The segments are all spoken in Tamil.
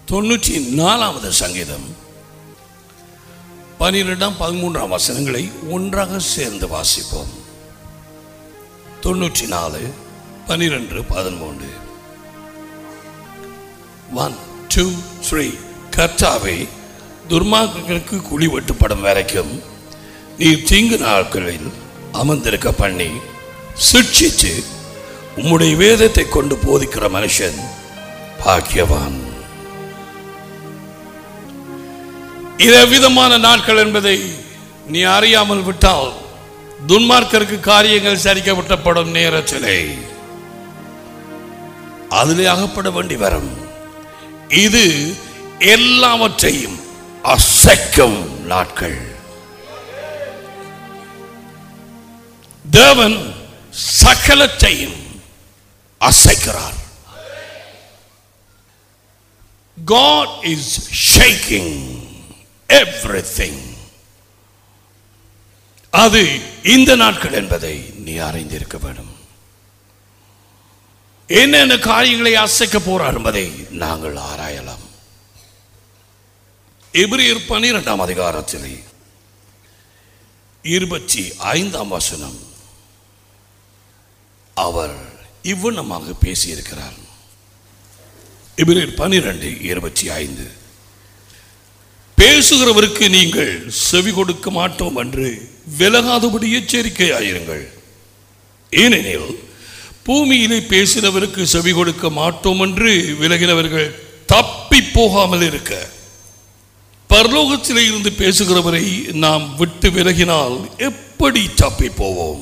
தொண்ணூற்றி நாலாவது சங்கீதம் பனிரெண்டாம் பதிமூன்றாம் வசனங்களை ஒன்றாக சேர்ந்து வாசிப்போம் தொண்ணூற்றி நாலு பனிரெண்டு பதிமூன்று ஒன் டூ த்ரீ கர்த்தாவே துர்மார்க்கர்களுக்கு குழி வெட்டுப்படும் வரைக்கும் நீ தீங்கு நாட்களில் அமர்ந்திருக்க பண்ணி சிக்ஷித்து உம்முடைய வேதத்தை கொண்டு போதிக்கிற மனுஷன் பாக்கியவான் இது விதமான நாட்கள் என்பதை நீ அறியாமல் விட்டால் துன்மார்க்கருக்கு காரியங்கள் சரிக்கப்பட்டப்படும் நேரத்திலே அதிலே அகப்பட வேண்டி வரும் இது எல்லாவற்றையும் அசைக்கும் நாட்கள் தேவன் சகலத்தையும் அசைக்கிறார் God is shaking everything அது இந்த நாட்கள் என்பதை நீ அறிந்திருக்க வேண்டும் என்னென்ன காரியங்களை அசைக்க போறார் என்பதை நாங்கள் ஆராயலாம் எபிரியர் பனிரெண்டாம் அதிகாரத்திலே இருபத்தி ஐந்தாம் வசனம் அவர் இவ்வண்ணமாக பேசியிருக்கிறார் எபிரியர் பனிரெண்டு இருபத்தி ஐந்து பேசுகிறவருக்கு நீங்கள் செவி கொடுக்க மாட்டோம் என்று விலகாதபடி எச்சரிக்கையாயிருங்கள் ஏனெனில் பூமியிலே பேசினவருக்கு செவி கொடுக்க மாட்டோம் என்று விலகினவர்கள் தப்பி போகாமல் இருக்க பரலோகத்திலே இருந்து பேசுகிறவரை நாம் விட்டு விலகினால் எப்படி தப்பி போவோம்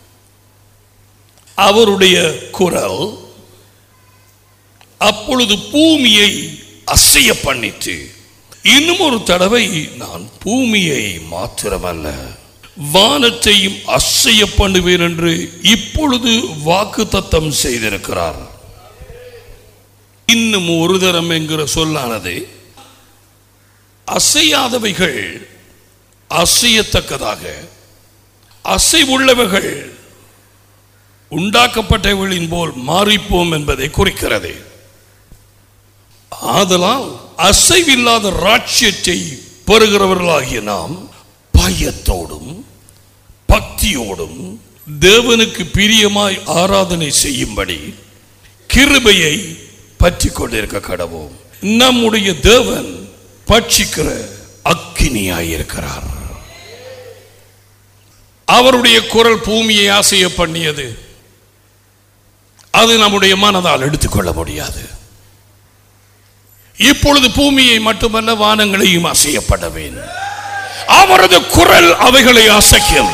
அவருடைய குரல் அப்பொழுது பூமியை அசைய பண்ணிட்டு இன்னும் ஒரு தடவை நான் பூமியை மாத்திரமல்ல வானத்தையும் அசைய பண்ணுவேன் என்று இப்பொழுது வாக்கு தத்தம் செய்திருக்கிறார் இன்னும் ஒரு தரம் என்கிற சொல்லானது அசையாதவைகள் அசையத்தக்கதாக அசைவுள்ளவைகள் உண்டாக்கப்பட்டவர்களின் போல் மாறிப்போம் என்பதை குறிக்கிறது ஆதலால் அசைவில்லாத ராட்சியத்தை பெறுகிறவர்களாகிய நாம் பயத்தோடும் பக்தியோடும் தேவனுக்கு பிரியமாய் ஆராதனை செய்யும்படி கிருபையை பற்றி கொண்டிருக்க கடவோம் நம்முடைய தேவன் பட்சிக்கிற அக்கினியாயிருக்கிறார் அவருடைய குரல் பூமியை ஆசைய பண்ணியது அது நம்முடைய மனதால் எடுத்துக்கொள்ள முடியாது இப்பொழுது பூமியை மட்டுமல்ல வானங்களையும் அசையப்பட வேண்டும் அவரது குரல் அவைகளை அசைக்கும்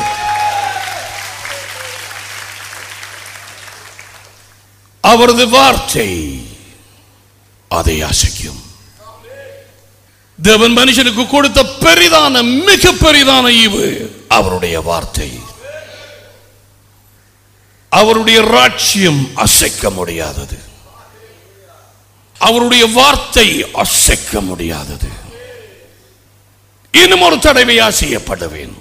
அவரது வார்த்தை அதை அசைக்கும் தேவன் மனுஷனுக்கு கொடுத்த பெரிதான மிக பெரிதான ஈவு அவருடைய வார்த்தை அவருடைய ராட்சியம் அசைக்க முடியாதது அவருடைய வார்த்தை அசைக்க முடியாதது இன்னும் ஒரு தடவை ஆசையப்பட வேண்டும்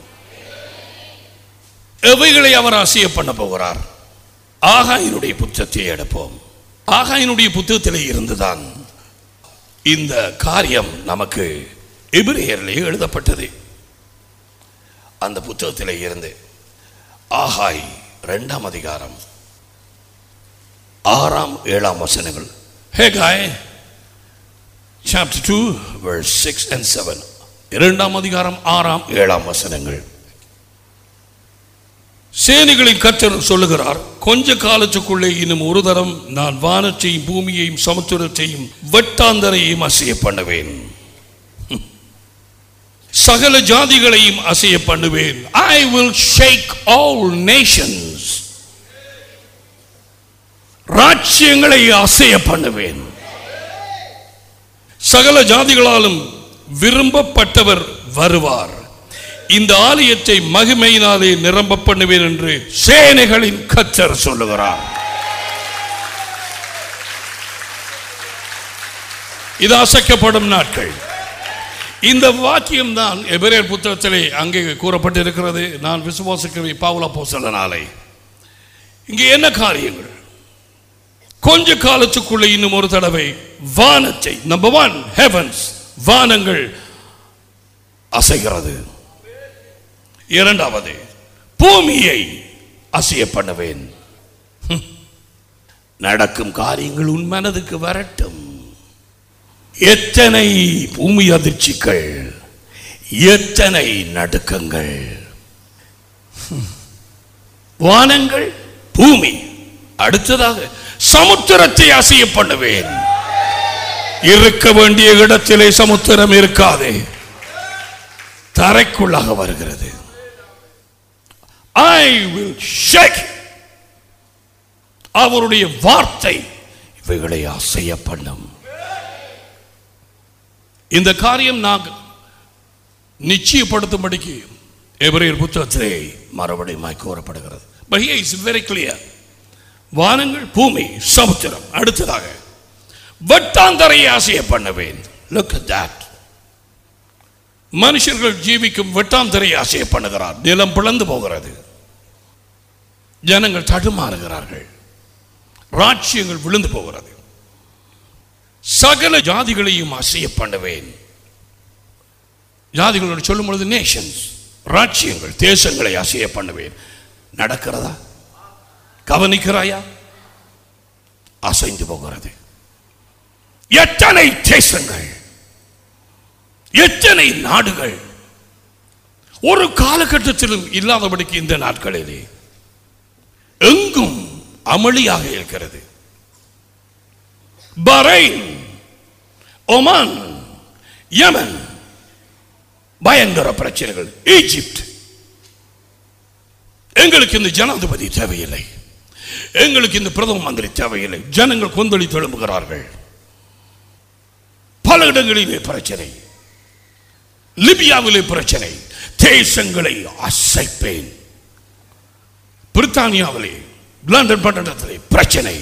எவைகளை அவர் ஆசைய பண்ண போகிறார் ஆகாயினுடைய புத்தகத்தை எடுப்போம் ஆகாயினுடைய புத்தகத்திலே இருந்துதான் இந்த காரியம் நமக்கு எபிரேயரிலே எழுதப்பட்டது அந்த புத்தகத்திலே இருந்து ஆகாய் இரண்டாம் அதிகாரம் ஆறாம் ஏழாம் வசனங்கள் Haggai chapter 2 verse 6 and 7 இரண்டாம் அதிகாரம் ஆறாம் ஏழாம் வசனங்கள் சேனைகளின் கர்த்தர் சொல்லுகிறார் கொஞ்ச காலத்துக்குள்ளே இன்னும் ஒரு தரம் நான் வானத்தையும் பூமியையும் சமுத்திரத்தையும் வெட்டாந்தரையும் அசைய பண்ணுவேன் சகல ஜாதிகளையும் அசைய பண்ணுவேன் I will shake all nations ராட்சியங்களை அசைய பண்ணுவேன் சகல ஜாதிகளாலும் விரும்பப்பட்டவர் வருவார் இந்த ஆலயத்தை மகிமையினாலே நிரம்ப பண்ணுவேன் என்று சேனைகளின் கச்சர் சொல்லுகிறார் இது அசைக்கப்படும் நாட்கள் இந்த வாக்கியம் தான் எபிரேர் புத்தகத்திலே அங்கே கூறப்பட்டிருக்கிறது நான் விசுவாசிக்கிறவை பாவுல போசலனாலே இங்கே என்ன காரியங்கள் கொஞ்ச காலத்துக்குள்ள இன்னும் ஒரு தடவை வானத்தை நம்பர் ஒன் ஹெவன்ஸ் வானங்கள் அசைகிறது இரண்டாவது பூமியை அசைய பண்ணுவேன் ஹம். நடக்கும் காரியங்கள் உன் மனதுக்கு வரட்டும் எத்தனை பூமி அதிர்ச்சிகள் எத்தனை நடுக்கங்கள் ஹம். வானங்கள் பூமி அடுத்ததாக சமுத்திரத்தை அசைய பண்ணுவேன் இருக்க வேண்டிய இடத்திலே சமுத்திரம் இருக்காது தரைக்குள்ளாக வருகிறது ஐ வில் ஷேக் அவருடைய வார்த்தை இவைகளை அசைய பண்ணும் இந்த காரியம் நான் நிச்சயப்படுத்தும்படிக்கு எபிரேயர் புத்தகத்திலே மறுபடியும் கூறப்படுகிறது but here is very clear வானங்கள் பூமி சமுத்திரம் அடுத்ததாக வெட்டாந்தரையை அசைய பண்ணுவேன் look at that மனுஷர்கள் ஜீவிக்கும் வெட்டாந்தரையை அசைய பண்ணுகிறார் நிலம் பிளந்து போகிறது ஜனங்கள் தடுமாறுகிறார்கள் ராட்சியங்கள் விழுந்து போகிறது சகல ஜாதிகளையும் அசைய பண்ணுவேன் ஜாதிகளோடு சொல்லும் பொழுது நேஷன்ஸ் ராட்சியங்கள் தேசங்களை அசைய பண்ணுவேன் நடக்கிறதா கவனிக்கிறாயா அசைந்து போகிறது எத்தனை தேசங்கள் எத்தனை நாடுகள் ஒரு காலகட்டத்திலும் இல்லாதபடிக்கு இந்த நாட்களிலே எங்கும் அமளியாக இருக்கிறது பரைன் ஒமான் யமன் பயங்கர பிரச்சனைகள் ஈஜிப்ட் எங்களுக்கு இந்த ஜனாதிபதி தேவையில்லை எங்களுக்கு இந்த பிரதம மந்திரி தேவையில்லை ஜனங்கள் கொந்தளித்து எழும்புகிறார்கள் பல இடங்களிலே பிரச்சனை லிபியாவிலே பிரச்சனை தேசங்களை அசைப்பேன் பிரித்தானியாவிலே லண்டன் பட்டணத்திலே பிரச்சனை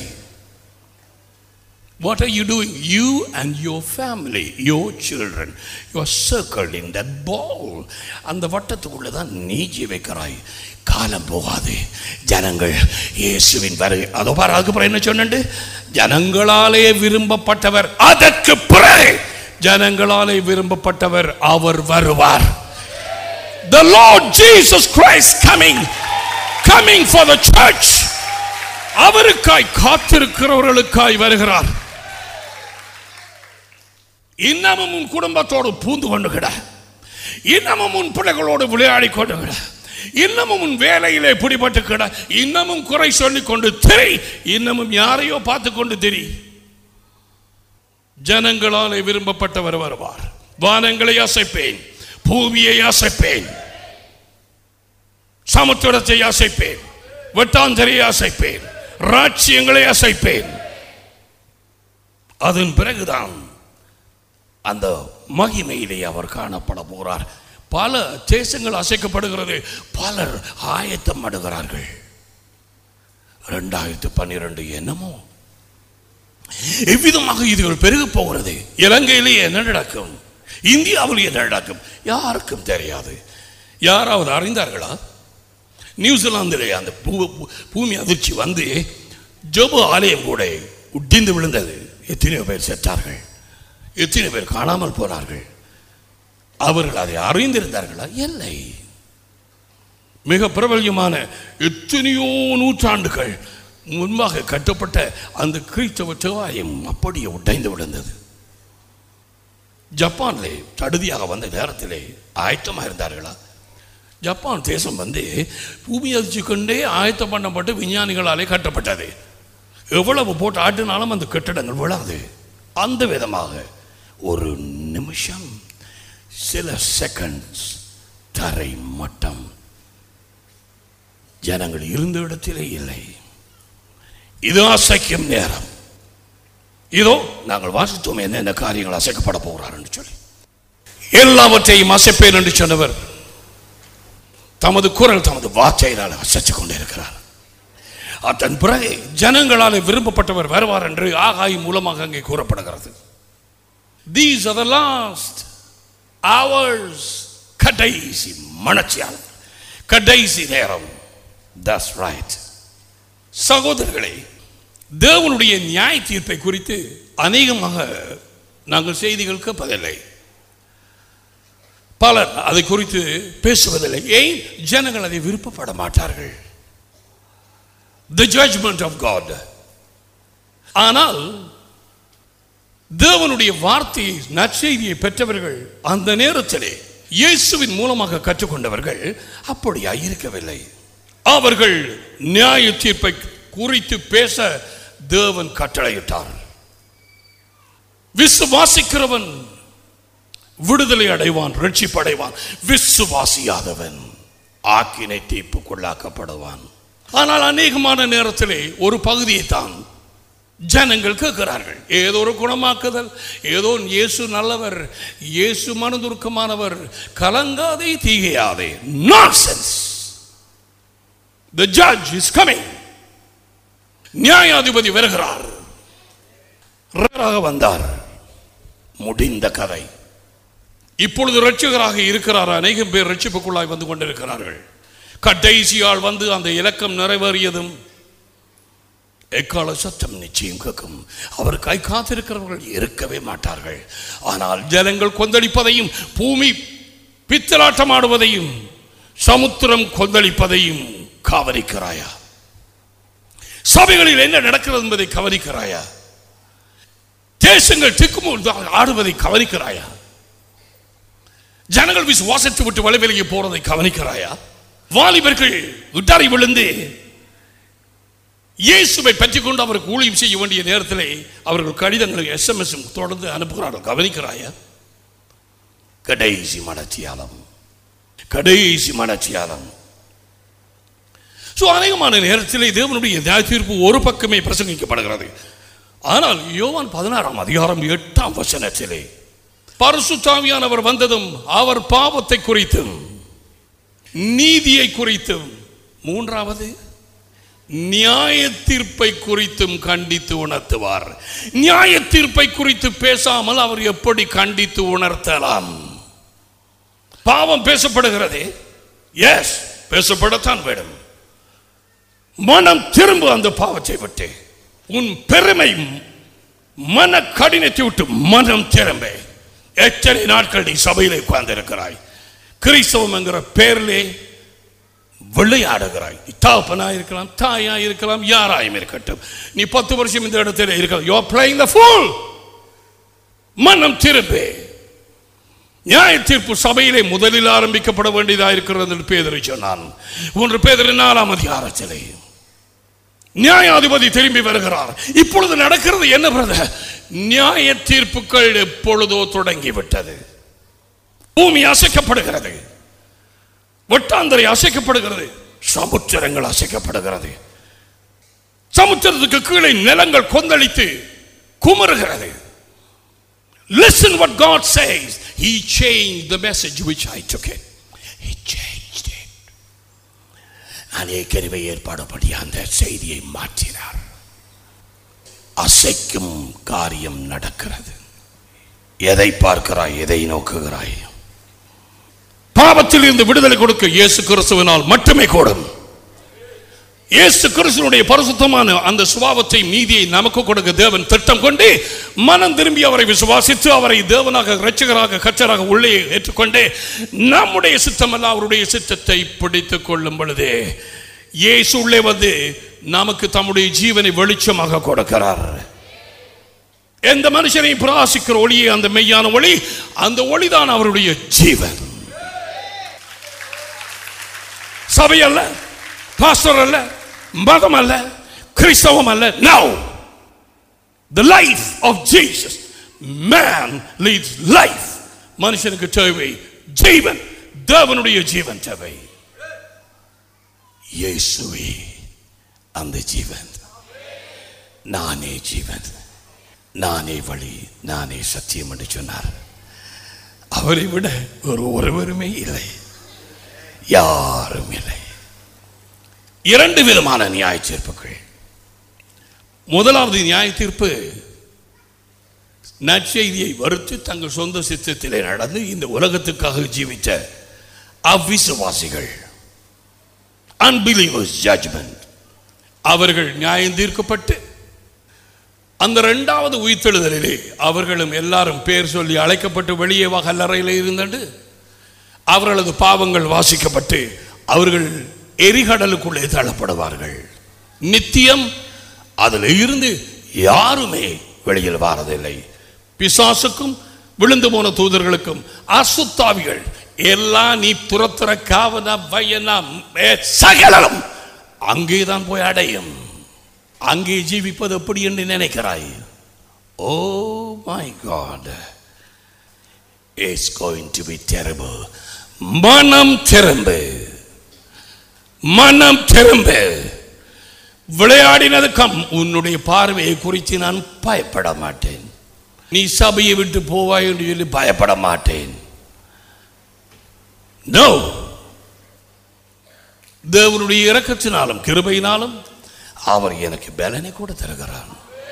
What are you doing? You and your family, your children, you are circled in that ball. அந்த வட்டத்துக்குள்ள தான் நீ ஜீவிக்கிறாய் காலம் போகாது ஜனங்கள் இயேசுவின் வருகை அதோ பாரு அதுக்கப்புறம் என்ன சொன்னண்டு ஜனங்களாலே விரும்பப்பட்டவர் அதற்கு பிறகு ஜனங்களாலே விரும்பப்பட்டவர் அவர் வருவார் The Lord Jesus Christ coming coming for the church அவருக்காய் காத்திருக்கிறவர்களுக்காய் வருகிறார் இன்னமும் உன் குடும்பத்தோடு பூந்து கொண்டு கிட இன்னமும் உன் பிள்ளைகளோடு விளையாடி கொண்டு கிட இன்னமும் உன் வேலையிலே பிடிபட்டு கிட இன்னமும் குறை சொல்லிக் கொண்டு திரி இன்னமும் யாரையோ பார்த்து கொண்டு திரி ஜனங்களாலே விரும்பப்பட்டவர் வருவார் வானங்களை அசைப்பேன் பூமியை அசைப்பேன் சமுத்திரத்தை அசைப்பேன் வெட்டாந்தரையை அசைப்பேன் ராட்சியங்களை அசைப்பேன் அதன் பிறகுதான் அந்த மகிமையிலே அவர் காணப்பட போகிறார் பல தேசங்கள் அசைக்கப்படுகிறது பலர் ஆயத்தம் அடுகிறார்கள் ரெண்டாயிரத்து பன்னிரண்டு என்னமோ எவ்விதமாக இதுகள் பெருக போகிறது இலங்கையிலே என்ன நடக்கும் இந்தியாவில் என்ன நடக்கும் யாருக்கும் தெரியாது யாராவது அறிந்தார்களா நியூசிலாந்திலே அந்த பூ- பூ- பூமி அதிர்ச்சி வந்து ஜோபு ஆலயம் கூட உட்டிந்து விழுந்தது எத்தனையோ பேர் செத்தார்கள் எத்தனை பேர் காணாமல் போனார்கள் அவர்கள் அதை அறிந்திருந்தார்களா இல்லை மிக பிரபல்யமான எத்தனையோ நூற்றாண்டுகள் முன்பாக கட்டப்பட்ட அந்த கிறிஸ்தவ தேவாலயம் அப்படியே உடைந்து விழுந்தது ஜப்பானிலே தடுதியாக வந்த நேரத்திலே ஆயத்தமாக இருந்தார்களா ஜப்பான் தேசம் வந்து பூமி அதிர்ச்சி கொண்டே ஆயத்தம் பண்ணப்பட்டு விஞ்ஞானிகளாலே கட்டப்பட்டது எவ்வளவு போட்டு ஆட்டினாலும் அந்த கட்டிடங்கள் விழாது அந்த விதமாக ஒரு நிமிஷம் சில செகண்ட்ஸ் தரை மட்டம் ஜனங்கள் இருந்த இடத்திலே இல்லை இது அசைக்கும் நேரம் இதோ நாங்கள் வாசித்தோம் என்னென்ன காரியங்கள் அசைக்கப்பட போகிறார் என்று சொல்லி எல்லாவற்றையும் அசைப்பேன் என்று சொன்னவர் தமது குரல் தமது வார்த்தையினால் அசைச்சு கொண்டிருக்கிறார் அதன் பிறகு ஜனங்களால் விரும்பப்பட்டவர் வருவார் என்று ஆகாய் மூலமாக அங்கே கூறப்படுகிறது these are the last hours கடைசி மனச்சியால் கடைசி நேரம் தஸ் ரைட் சகோதரர்களே தேவனுடைய நியாய தீர்ப்பை குறித்து அநேகமாக நாங்கள் செய்திகள் கேட்பதில்லை பலர் அதை குறித்து பேசுவதில்லை ஏன் ஜனங்கள் அதை விருப்பப்பட மாட்டார்கள் தி ஜட்ஜ்மெண்ட் ஆஃப் காட் ஆனால் தேவனுடைய வார்த்தையை நற்செய்தியை பெற்றவர்கள் அந்த நேரத்திலே இயேசுவின் மூலமாக கற்றுக்கொண்டவர்கள் அப்படியா இருக்கவில்லை அவர்கள் நியாய தீர்ப்பை குறித்து பேச தேவன் கட்டளையிட்டார் விசுவாசிக்கிறவன் விடுதலை அடைவான் ரட்சிப்படைவான் விசுவாசியாதவன் ஆக்கினை தீர்ப்புக்குள்ளாக்கப்படுவான் ஆனால் அநேகமான நேரத்திலே ஒரு பகுதியை தான் ஜனங்கள் கேட்கிறார்கள் ஏதோ ஒரு குணமாக்குதல் ஏதோ இயேசு நல்லவர் இயேசு மனதுருக்கமானவர் கலங்காதே தீகையாதே nonsense The judge is coming. நியாயாதிபதி வருகிறார் ரேராக வந்தார் முடிந்த கதை இப்பொழுது ரட்சகராக இருக்கிறார் அநேகம் பேர் ரட்சிப்புக்குள்ளாய் வந்து கொண்டிருக்கிறார்கள் கடைசியால் வந்து அந்த இலக்கம் நிறைவேறியதும் எக்கால சத்தம் நிச்சயம் கேட்கும் அவர் கை காத்திருக்கிறவர்கள் இருக்கவே மாட்டார்கள் ஆனால் ஜலங்கள் கொந்தளிப்பதையும் பூமி பித்தலாட்டமாடுவதையும் சமுத்திரம் கொந்தளிப்பதையும் கவனிக்கிறாயா சபைகளில் என்ன நடக்கிறது என்பதை கவனிக்கிறாயா தேசங்கள் திக்குமுள் ஆடுவதை கவனிக்கிறாயா ஜனங்கள் விசுவாசத்தை விட்டு வலைவிலகி போறதை கவனிக்கிறாயா வாலிபர்கள் விட்டாரை விழுந்து இயேசுவை பற்றி கொண்டு அவருக்கு ஊழியம் செய்ய வேண்டிய நேரத்திலே அவர்கள் கடிதங்களை எஸ்எம்எஸ் தொடர்ந்து அனுப்புகிறார்கள் கவனிக்கிறாயா கடைசி மனச்சியாலம் கடைசி மனச்சியாலம் ஸோ அநேகமான நேரத்திலே தேவனுடைய நியாய தீர்ப்பு ஒரு பக்கமே பிரசங்கிக்கப்படுகிறது ஆனால் யோவான் பதினாறாம் அதிகாரம் எட்டாம் வசனத்திலே பரிசுத்தாவியானவர் வந்ததும் அவர் பாவத்தை குறித்தும் நீதியை குறித்தும் மூன்றாவது நியாய தீர்ப்பை குறித்தும் கண்டித்து உணர்த்துவார் நியாய தீர்ப்பை குறித்து பேசாமல் அவர் எப்படி கண்டித்து உணர்த்தலாம் பாவம் பேசப்படுகிறது எஸ் பேசப்படத்தான் வேண்டும் மனம் திரும்ப அந்த பாவத்தை விட்டு உன் பெருமை மன கடினத்தை விட்டு மனம் திரும்ப எத்தனை நாட்கள் நீ சபையிலே உட்கார்ந்து இருக்கிறாய் கிறிஸ்தவம் என்கிற பேரிலே விளையாடுகிறாய் நீ தாப்பனா இருக்கலாம் தாயா இருக்கலாம் யாராயும் இருக்கட்டும் நீ பத்து வருஷம் இந்த இடத்துல இருக்கலாம் you are playing the fool மனம் திரும்பே நியாய தீர்ப்பு சபையிலே முதலில் ஆரம்பிக்கப்பட வேண்டியதாக இருக்கிறது என்று பேதரை சொன்னான் ஒன்று பேதர் நாலாம் அதிகாரத்திலே நியாயாதிபதி திரும்பி வருகிறார் இப்பொழுது நடக்கிறது என்ன பிரதர் நியாய தீர்ப்புகள் எப்பொழுதோ தொடங்கிவிட்டது பூமி அசைக்கப்படுகிறது வட்டாந்தரை அசைக்கப்படுகிறது சமுத்திரங்கள் அசைக்கப்படுகிறது சமுத்திரத்துக்கு கீழே நிலங்கள் கொந்தளித்து குமருகிறது Listen what God says. He changed the message which I took it. He changed it. அநேகருவை ஏற்பாடுபடி அந்த செய்தியை மாற்றினார் அசைக்கும் காரியம் நடக்கிறது எதை பார்க்கிறாய் எதை நோக்குகிறாய் பாவத்தில் இருந்து விடுதலை கொடுக்க இயேசு கிறிஸ்துவினால் மட்டுமே கூடும் இயேசு கிறிஸ்துவனுடைய பரிசுத்தமான அந்த சுபாவத்தை நீதியை நமக்கு கொடுக்க தேவன் திட்டம் கொண்டு மனம் திரும்பி அவரை விசுவாசித்து அவரை தேவனாக இரட்சகராக கச்சராக உள்ளே ஏற்றுக்கொண்டு நம்முடைய சித்தமல்ல அவருடைய சித்தத்தை பிடித்துக் கொள்ளும் பொழுது இயேசு உள்ளே வந்து நமக்கு தம்முடைய ஜீவனை வெளிச்சமாக கொடுக்கிறார் எந்த மனுஷனை பிரகாசிக்கிற ஒளியே அந்த மெய்யான ஒளி அந்த ஒளிதான் அவருடைய ஜீவன் சபை அல்ல பாஸ்டர் அல்ல மதம் அல்ல கிறிஸ்தவம் அல்ல now the life of Jesus man leads life மனுஷனுக்கு தேவை ஜீவன் தேவனுடைய ஜீவன் தேவை இயேசுவே அந்த ஜீவன் நானே ஜீவன் நானே வழி நானே சத்தியம் என்று சொன்னார் அவரை விட ஒரு ஒருவருமே இல்லை யாரும் இல்லை இரண்டு விதமான நியாய தீர்ப்புகள் முதலாவது நியாய தீர்ப்பு நற்செய்தியை வறுத்து தங்கள் சொந்த சித்தத்திலே நடந்து இந்த உலகத்துக்காக ஜீவித்த அவ்விசுவாசிகள் அன்பிலீவர்ஸ் ஜட்ஜ்மெண்ட் அவர்கள் நியாயம் தீர்க்கப்பட்டு அந்த இரண்டாவது உயிர்த்தெழுதலிலே அவர்களும் எல்லாரும் பேர் சொல்லி அழைக்கப்பட்டு வெளியே வா கல்லறையில் இருந்தண்டு அவர்களது பாவங்கள் வாசிக்கப்பட்டு அவர்கள் எரிகடலுக்குள்ளே தள்ளப்படுவார்கள் நித்தியம் அதில் இருந்து யாருமே வெளியில் வாரதில்லை பிசாசுக்கும் விழுந்து போன தூதர்களுக்கும் அசுத்தாவிகள் எல்லாம் நீ துரத்துற காவன வயனா சகலம் அங்கேதான் போய் அடையும் அங்கே ஜீவிப்பது எப்படி என்று நினைக்கிறாய் oh my God it's going to be terrible மனம் திரும்பு மனம் திரும்பு விளையாடினதுக்கம் உன்னுடைய பார்வையை குறித்து நான் பயப்பட மாட்டேன் நீ சபையை விட்டு போவாய் என்று சொல்லி பயப்பட மாட்டேன் நோ தேவனுடைய இரக்கத்தினாலும் கிருபையினாலும் அவர் எனக்கு பலனை கூட தருகிறார்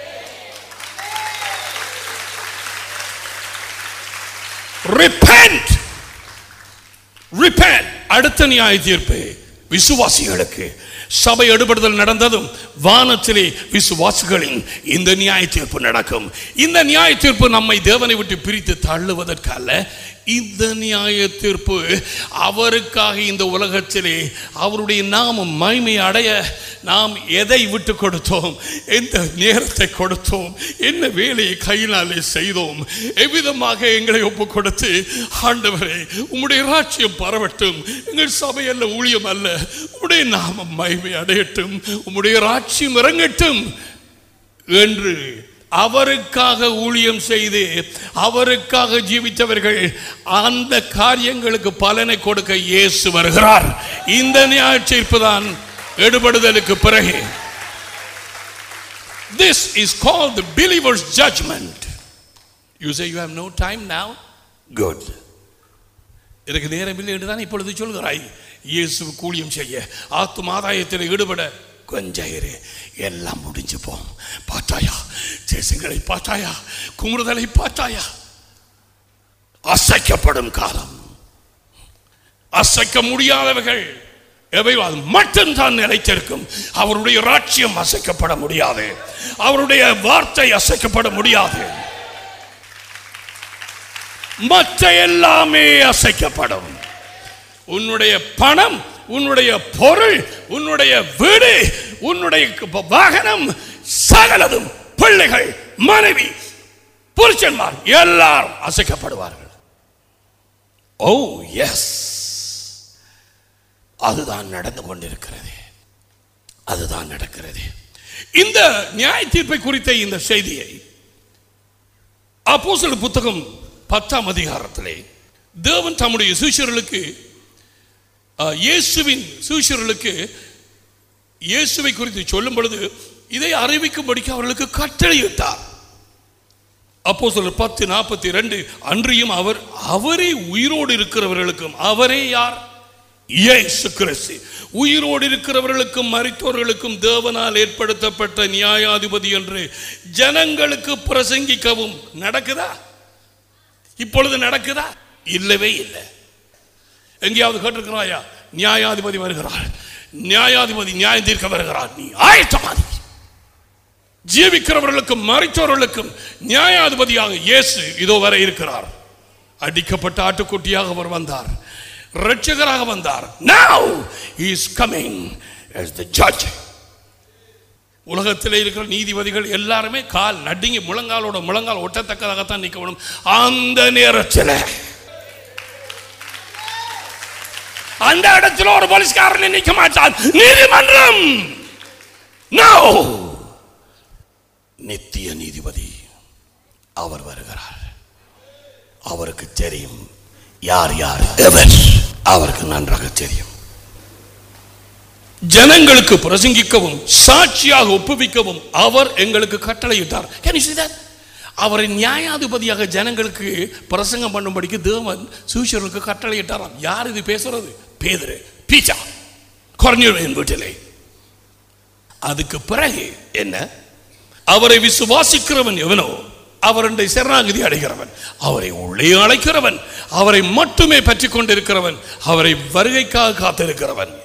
repent repent அடுத்த நியாய தீர்ப்பு விசுவாசிகளுக்கு சபை எடுபடுதல் நடந்ததும் வானத்திலே விசுவாசிகளின் இந்த நியாய தீர்ப்பு நடக்கும் இந்த நியாய தீர்ப்பு நம்மை தேவனை விட்டு பிரித்து தள்ளுவதற்கல்ல இந்த நியாய தீர்ப்பு அவருக்காக இந்த உலகத்திலே அவருடைய நாமம் மகிமை அடைய நாம் எதை விட்டு கொடுத்தோம் எந்த நேரத்தை கொடுத்தோம் என்ன வேலையை கையினாலே செய்தோம் எவ்விதமாக எங்களை ஒப்பு கொடுத்து ஆண்டவரே உம்முடைய ராட்சியம் பரவட்டும் எங்கள் சபை அல்ல ஊழியம் அல்ல உம்முடைய நாமம் மகிமை அடையட்டும் உம்முடைய ராட்சியம் இறங்கட்டும் என்று அவருக்காக ஊழியம் செய்து அவருக்காக ஜீவித்தவர்கள் அந்த காரியங்களுக்கு பலனை கொடுக்க இயேசு வருகிறார் இந்த நியாயத்தீர்ப்பு தான் எடுபடுதலுக்கு பிறகு This is called the believer's judgment. You say you have no time now? Good. எனக்கு நேரமில்லை என்று தான் இப்பொழுது சொல்கிறாய் இயேசு கூலியம் செய்ய ஆத்தும் ஆதாயத்தில் ஈடுபட கொஞ்சம் இரு எல்லாம் முடிஞ்சு போம் பார்த்தாயா தேசங்களை பார்த்தாயா குமுறுதலை பார்த்தாயா அசைக்கப்படும் காலம் அசைக்க முடியாதவர்கள் எவை அது மட்டும்தான் நிலைத்திருக்கும் அவருடைய ராட்சியம் அசைக்கப்பட முடியாது அவருடைய வார்த்தை அசைக்கப்பட முடியாது மற்ற எல்லாமே அசைக்கப்படும் உன்னுடைய பணம் உன்னுடைய பொருள் உன்னுடைய வீடு உன்னுடைய வாகனம் சகலதும் பிள்ளைகள் மனைவி புருஷன்மார் எல்லாரும் அசைக்கப்படுவார்கள் ஓ எஸ் அதுதான் நடந்து கொண்டிருக்கிறது அதுதான் நடக்கிறது இந்த நியாய தீர்ப்பை குறித்த இந்த செய்தியை அப்போஸ்தலர் புத்தகம் பத்தாம் அதிகாரத்திலே தேவன் தம்முடைய சீஷர்களுக்கு அஹ், இயேசுவின் சீஷர்களுக்கு இயேசுவை குறித்து சொல்லும் பொழுது இதை அறிவிக்கும்படிக்கு அவர்களுக்கு கட்டளையிட்டார் அப்போ சொல்ல பத்து நாற்பத்தி ரெண்டு அன்றியும் அவர் அவரே உயிரோடு இருக்கிறவர்களுக்கும் அவரே யார் இயேசு கிறிஸ்து உயிரோடு இருக்கிறவர்களுக்கும் மரித்தோர்களுக்கும் தேவனால் ஏற்படுத்தப்பட்ட நியாயாதிபதி என்று ஜனங்களுக்கு பிரசங்கிக்கவும் நடக்குதா இப்பொழுது நடக்குதா இல்லவே இல்லை எங்கேயாவது கேட்டிருக்கிறாயா நியாயாதிபதி வருகிறார் நியாயாதிபதி நியாயம் தீர்க்க வருகிறார் நீ ஆயத்தமாதி ஜீவிக்கிறவர்களுக்கும் மறைத்தவர்களுக்கும் நியாயாதிபதியாக இயேசு இதோ வரை இருக்கிறார் அடிக்கப்பட்ட ஆட்டுக்குட்டியாக அவர் வந்தார் இரட்சகராக வந்தார் now he is coming as the judge உலகத்தில் இருக்கிற நீதிபதிகள் எல்லாருமே கால் நடுங்கி முழங்காலோட முழங்கால் ஒட்டத்தக்கதாகத்தான் நிற்க வேணும் அந்த நேரத்தில் அந்த இடத்துல ஒரு போலீஸ்காரன் நிற்க மாட்டான் நீதிமன்றம் No! நித்திய நீதிபதி அவர் வருகிறார் அவருக்கு தெரியும் யார் யார் எவர் அவருக்கு நன்றாக தெரியும் ஜனங்களுக்கு பிரசங்கிக்கவும் சாட்சியாக ஒப்புவிக்கவும் அவர் எங்களுக்கு கட்டளையிட்டார் Can you see that? அவரை நியாயாதிபதியாக ஜனங்களுக்கு பிரசங்கம் பண்ணும்படிக்கு தேவன் சூஷர்களுக்கு கட்டளையிட்டாராம் யார் இது பேசுறது பேதுரு பீச்சா குறைஞ்சவன் வீட்டிலே அதுக்கு பிறகு என்ன அவரை விசுவாசிக்கிறவன் எவனோ அவருடைய சரணாகதி அடைகிறவன் அவரை உள்ளே அழைக்கிறவன் அவரை மட்டுமே பற்றி கொண்டிருக்கிறவன் அவரை வருகைக்காக காத்திருக்கிறவன்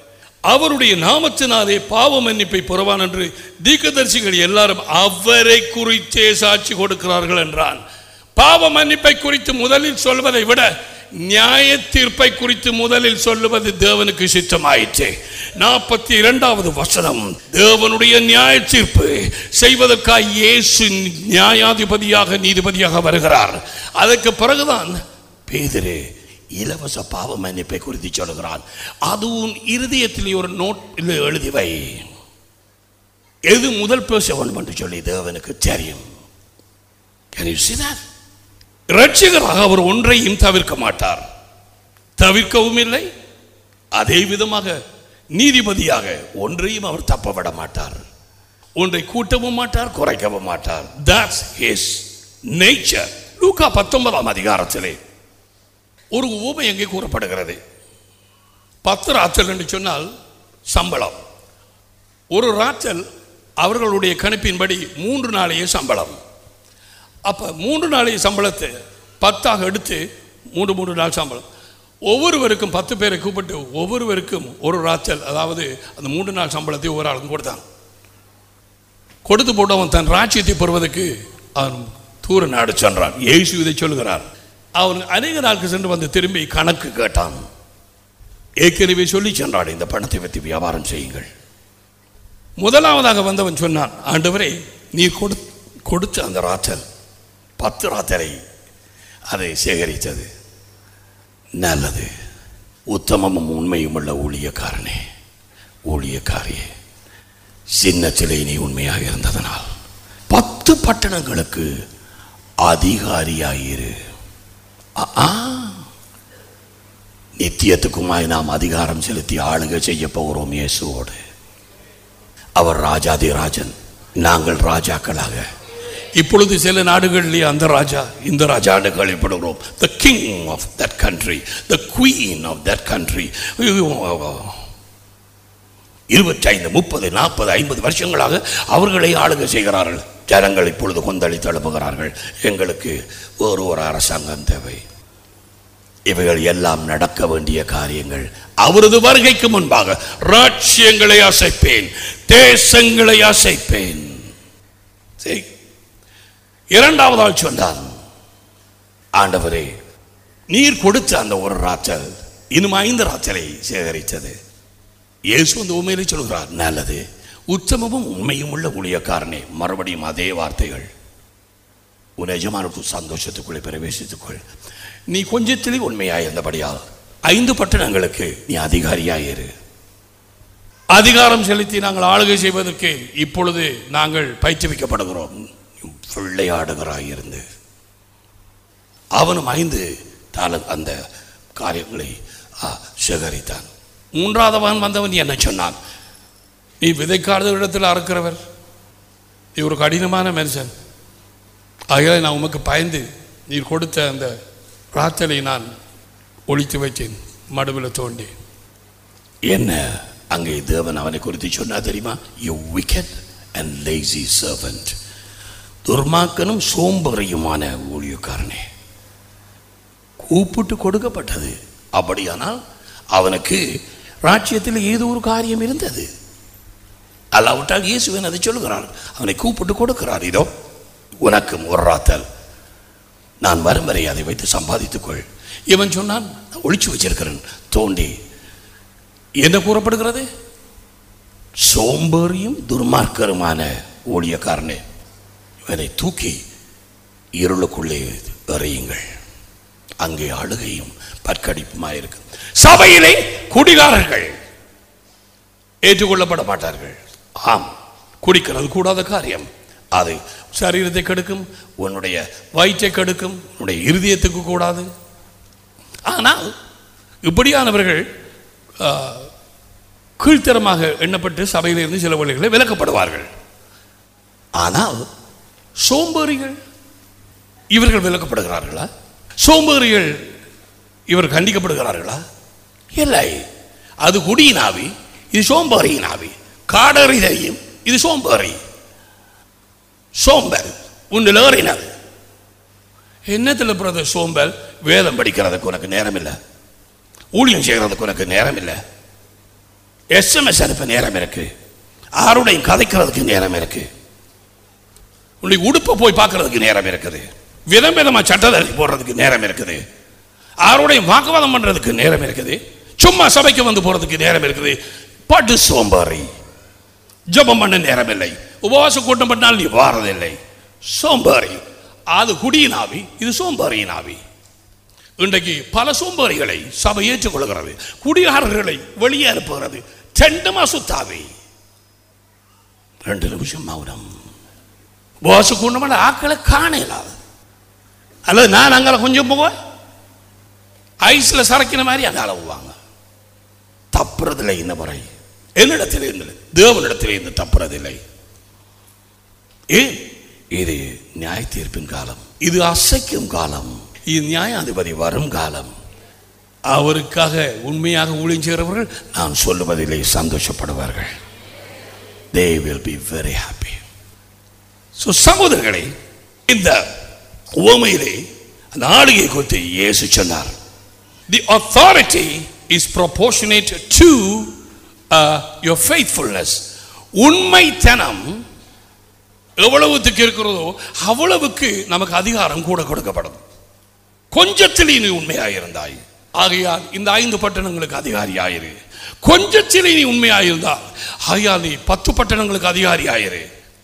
அவருடைய நாமத்தினாலே பாவ மன்னிப்பை பெறுவான் என்று தீர்க்கதரிசிகள் எல்லாரும் அவரை குறித்தே சாட்சி கொடுக்கிறார்கள் என்றான் பாவ மன்னிப்பை குறித்து முதலில் சொல்வதை விட நியாய தீர்ப்பை குறித்து முதலில் சொல்லுவது தேவனுக்கு சித்தமாயிற்று நாற்பத்தி இரண்டாவது வசனம் தேவனுடைய நியாய தீர்ப்பு செய்வதற்காக இயேசு நியாயாதிபதியாக நீதிபதியாக வருகிறார் அதற்கு பிறகுதான் பேதிரு இலவச பாவ மன்னிப்பை குறித்து சொல்கிறான் அதுவும் இருதயத்தில் ஒரு நோட்டில் எழுதி வை எது முதல் பேச வேண்டும் என்று சொல்லி தேவனுக்கு தெரியும் Can you see that? ரட்சகராக அவர் ஒன்றையும் தவிர்க்க மாட்டார் தவிர்க்கவும் இல்லை அதே விதமாக நீதிபதியாக ஒன்றையும் அவர் தப்ப விட மாட்டார் ஒன்றை கூட்டவும் மாட்டார் குறைக்கவும் மாட்டார் that's his nature லூக்கா பத்தொன்பதாம் அதிகாரத்திலே ஒரு உவமை எங்கே கூறப்படுகிறது பத்து ராத்தல் என்று சொன்னால் சம்பளம் ஒரு ராத்தல் அவர்களுடைய கணிப்பின்படி மூன்று நாளைய சம்பளம் அப்போ மூன்று நாளைய சம்பளத்தை பத்தாக எடுத்து மூன்று மூன்று நாள் சம்பளம் ஒவ்வொருவருக்கும் பத்து பேரை கூப்பிட்டு ஒவ்வொருவருக்கும் ஒரு ராத்தல் அதாவது அந்த மூன்று நாள் சம்பளத்தை ஒவ்வொரு ஆளுக்கும் கொடுத்தான் கொடுத்து போட்டு அவன் தன் ராஜ்யத்தை பெறுவதற்கு அவன் தூர நாடு சென்றான் இயேசு இதை சொல்லுகிறார் அவன் அநேக நாளுக்கு சென்று வந்து திரும்பி கணக்கு கேட்டான் ஏற்கனவே சொல்லி சென்றான் இந்த பணத்தை வைத்து வியாபாரம் செய்யுங்கள் முதலாவதாக வந்தவன் சொன்னான் ஆண்டவரே நீர் கொடு கொடுத்த அந்த ராத்தல் பத்து ராத்தலை அதை சேகரித்தது நல்லது உத்தமமும் உண்மையும் உள்ள ஊழியக்காரனே ஊழியக்காரியே சின்னத்திலே நீ உண்மையாக இருந்ததனால் பத்து பட்டணங்களுக்கு அதிகாரியாயிரு ஆ, ஆ. நித்தியத்துக்குமாய் நாம் அதிகாரம் செலுத்தி ஆளுகை செய்ய போகிறோம் இயேசுவோடு அவர் ராஜாதி ராஜன் நாங்கள் ராஜாக்களாக இப்பொழுது சில நாடுகளிலே அந்த ராஜா இந்த ராஜான்னு கேள்விப்படுகிறோம் the king of that country the queen of that country இருபத்தைந்து முப்பது நாற்பது ஐம்பது வருஷங்களாக அவர்களை ஆளுகை செய்கிறார்கள் ஜனங்கள் இப்பொழுது கொந்தளித்து எழுப்புகிறார்கள் எங்களுக்கு ஒரு ஒரு அரசாங்கம் தேவை இவைகள் எல்லாம் நடக்க வேண்டிய காரியங்கள் அவரது வருகைக்கு முன்பாக ராட்சியங்களை அசைப்பேன் தேசங்களை அசைப்பேன் சரி. இரண்டாவது ஆள் சொன்னான் ஆண்டவரே நீர் கொடுத்த அந்த ஒரு ராத்தல் இன்னும் ஐந்து ராத்தலை சேகரித்தது இயேசு அந்த உண்மையிலே சொல்கிறார் நல்லது உத்தமமும் உண்மையும் உள்ள ஊழியக்காரனே மறுபடியும் அதே வார்த்தைகள் உன் எஜமானுக்கு சந்தோஷத்துக்குள்ளே பிரவேசித்துக்கொள் நீ கொஞ்சத்திலே உண்மையாய் இருந்தபடியால் ஐந்து பட்டணங்களுக்கு நீ அதிகாரியாயிரு அதிகாரம் செலுத்தி நாங்கள் ஆளுகை செய்வதற்கு இப்பொழுது நாங்கள் பயிற்றுவிக்கப்படுகிறோம் பிள்ளையாடுகிறாய் இருந்து அவனும் ஐந்து தாள அந்த காரியங்களை ஆ, சேகரித்தான் மூன்றாவதவன் வந்தவன் என்ன சொன்னான் நீ விதைக்காத இடத்தில் அறுக்கிறவர் நீ ஒரு கடினமான மனுஷன் ஆகையால் நான் உமக்கு பயந்து நீர் கொடுத்த அந்த ராத்தலை நான் ஒழித்து வைத்தேன் மடுவில் தோண்டி என்ன அங்கே தேவன் அவனை குறித்து சொன்னா தெரியுமா you wicked and lazy servant துர்மாக்கனும் சோம்பறியுமான ஊழியக்காரனே கூப்பிட்டு கொடுக்கப்பட்டது அப்படியானால் அவனுக்கு ராஜ்யத்தில் ஏதோ ஒரு காரியம் இருந்தது அல்லாவிட்டால் இயேசுவன் அதை சொல்லுகிறார் அவனை கூப்பிட்டு கொடுக்கிறார் இதோ உனக்கும் ஒரு ராத்தல் நான் வரும் வரை அதை வைத்து சம்பாதித்துக்கொள் இவன் சொன்னான் "நான் ஒளிச்சு வச்சிருக்கிறேன் தோண்டி என்ன கூறப்படுகிறது சோம்பேறியும் துர்மார்க்கருமான ஊழியக்காரனே இவனை தூக்கி இருளுக்குள்ளே எறியுங்கள் அங்கே அழுகையும் பற்கடிப்புமாயிருக்கு சபையிலே குடிகாரர்கள் ஏற்றுக்கொள்ளப்பட மாட்டார்கள் ஆம் குடிக்கிறது கூடாத காரியம் அது சரீரத்தை கெடுக்கும் உன்னுடைய வயிற்றை கெடுக்கும் உன்னுடைய இருதயத்துக்கு கூடாது ஆனால் இப்படியானவர்கள் ஆ, கீழ்த்தரமாக எண்ணப்பட்டு சபையிலிருந்து சில வழிகளை விலக்கப்படுவார்கள் ஆனால் சோம்பேறிகள் இவர்கள் விலக்கப்படுகிறார்களா சோம்பேறிகள் இவர் கண்டிக்கப்படுகிறார்களா இல்லை அது குடியின் ஆவி இது சோம்பேறியின் ஆவி காடறி தெரியும் இது சோம்பேறி சோம்பல் உன்னில் ஏறினது என்னத்தில் பிரதர் சோம்பல் வேதம் படிக்கிறதுக்கு உனக்கு நேரம் இல்லை ஊழியம் செய்கிறதுக்கு உனக்கு நேரம் இல்லை எஸ்எம்எஸ் அனுப்ப நேரம் இருக்கு யாருடையும் கதைக்கிறதுக்கு நேரம் இருக்கு உன்னுடைய உடுப்பை போய் பார்க்கறதுக்கு நேரம் இருக்குது விதம் விதமா சட்டத்தறி போடுறதுக்கு நேரம் இருக்குது யாருடையும் வாக்குவாதம் பண்றதுக்கு நேரம் இருக்குது சும்மா சபைக்கு வந்து போறதுக்கு நேரம் இருக்குது பட்டு சோம்பாரி ஜெபம் பண்ண நேரம் இல்லை உபவாச கூட்டம் பண்ணால் நீ வாரதில்லை சோம்பாரி அது குடியின் ஆவி இது சோம்பாரியின் ஆவி இன்றைக்கு பல சோம்பேறிகளை சபை ஏற்றுக்கொள்கிறது குடியாரர்களை வெளியே அனுப்புகிறது ரெண்டு மாசுத்தாவி ரெண்டு நிமிஷம் மௌனம் போசு கூண்டமான ஆக்களை காணலாது அல்லது நான் அங்கே கொஞ்சம் போவேன் ஐஸில் சரக்கின மாதிரி அங்கால போவாங்க தப்புறதில்லை இந்த முறை என்னிடத்தில் இருந்து தேவனிடத்தில் இருந்து தப்புறதில்லை ஏன் இது நியாய தீர்ப்பின் காலம் இது அசைக்கும் காலம் இது நியாயாதிபதி வரும் காலம் அவருக்காக உண்மையாக ஊழியம் செய்கிறவர்கள் நான் சொல்லுவதிலே சந்தோஷப்படுவார்கள் they will be very happy so சகோதரர்களே இந்த உவமையிலே அந்த ஆளுகை குறித்து இயேசு சொன்னார் the authority is proportionate to uh, your faithfulness உண்மைத்தனம் எவ்வளவுத்துக்கு இருக்கிறதோ அவ்வளவுக்கு நமக்கு அதிகாரம் கூட கொடுக்கப்படும் கொஞ்சத்தில் நீ உண்மையாயிருந்தாய் ஆகையால் இந்த ஐந்து பட்டணங்களுக்கு அதிகாரியாயிரு கொஞ்சத்தில் நீ உண்மையாயிருந்தால் ஆகையால் நீ பத்து பட்டணங்களுக்கு அதிகாரியாயிரு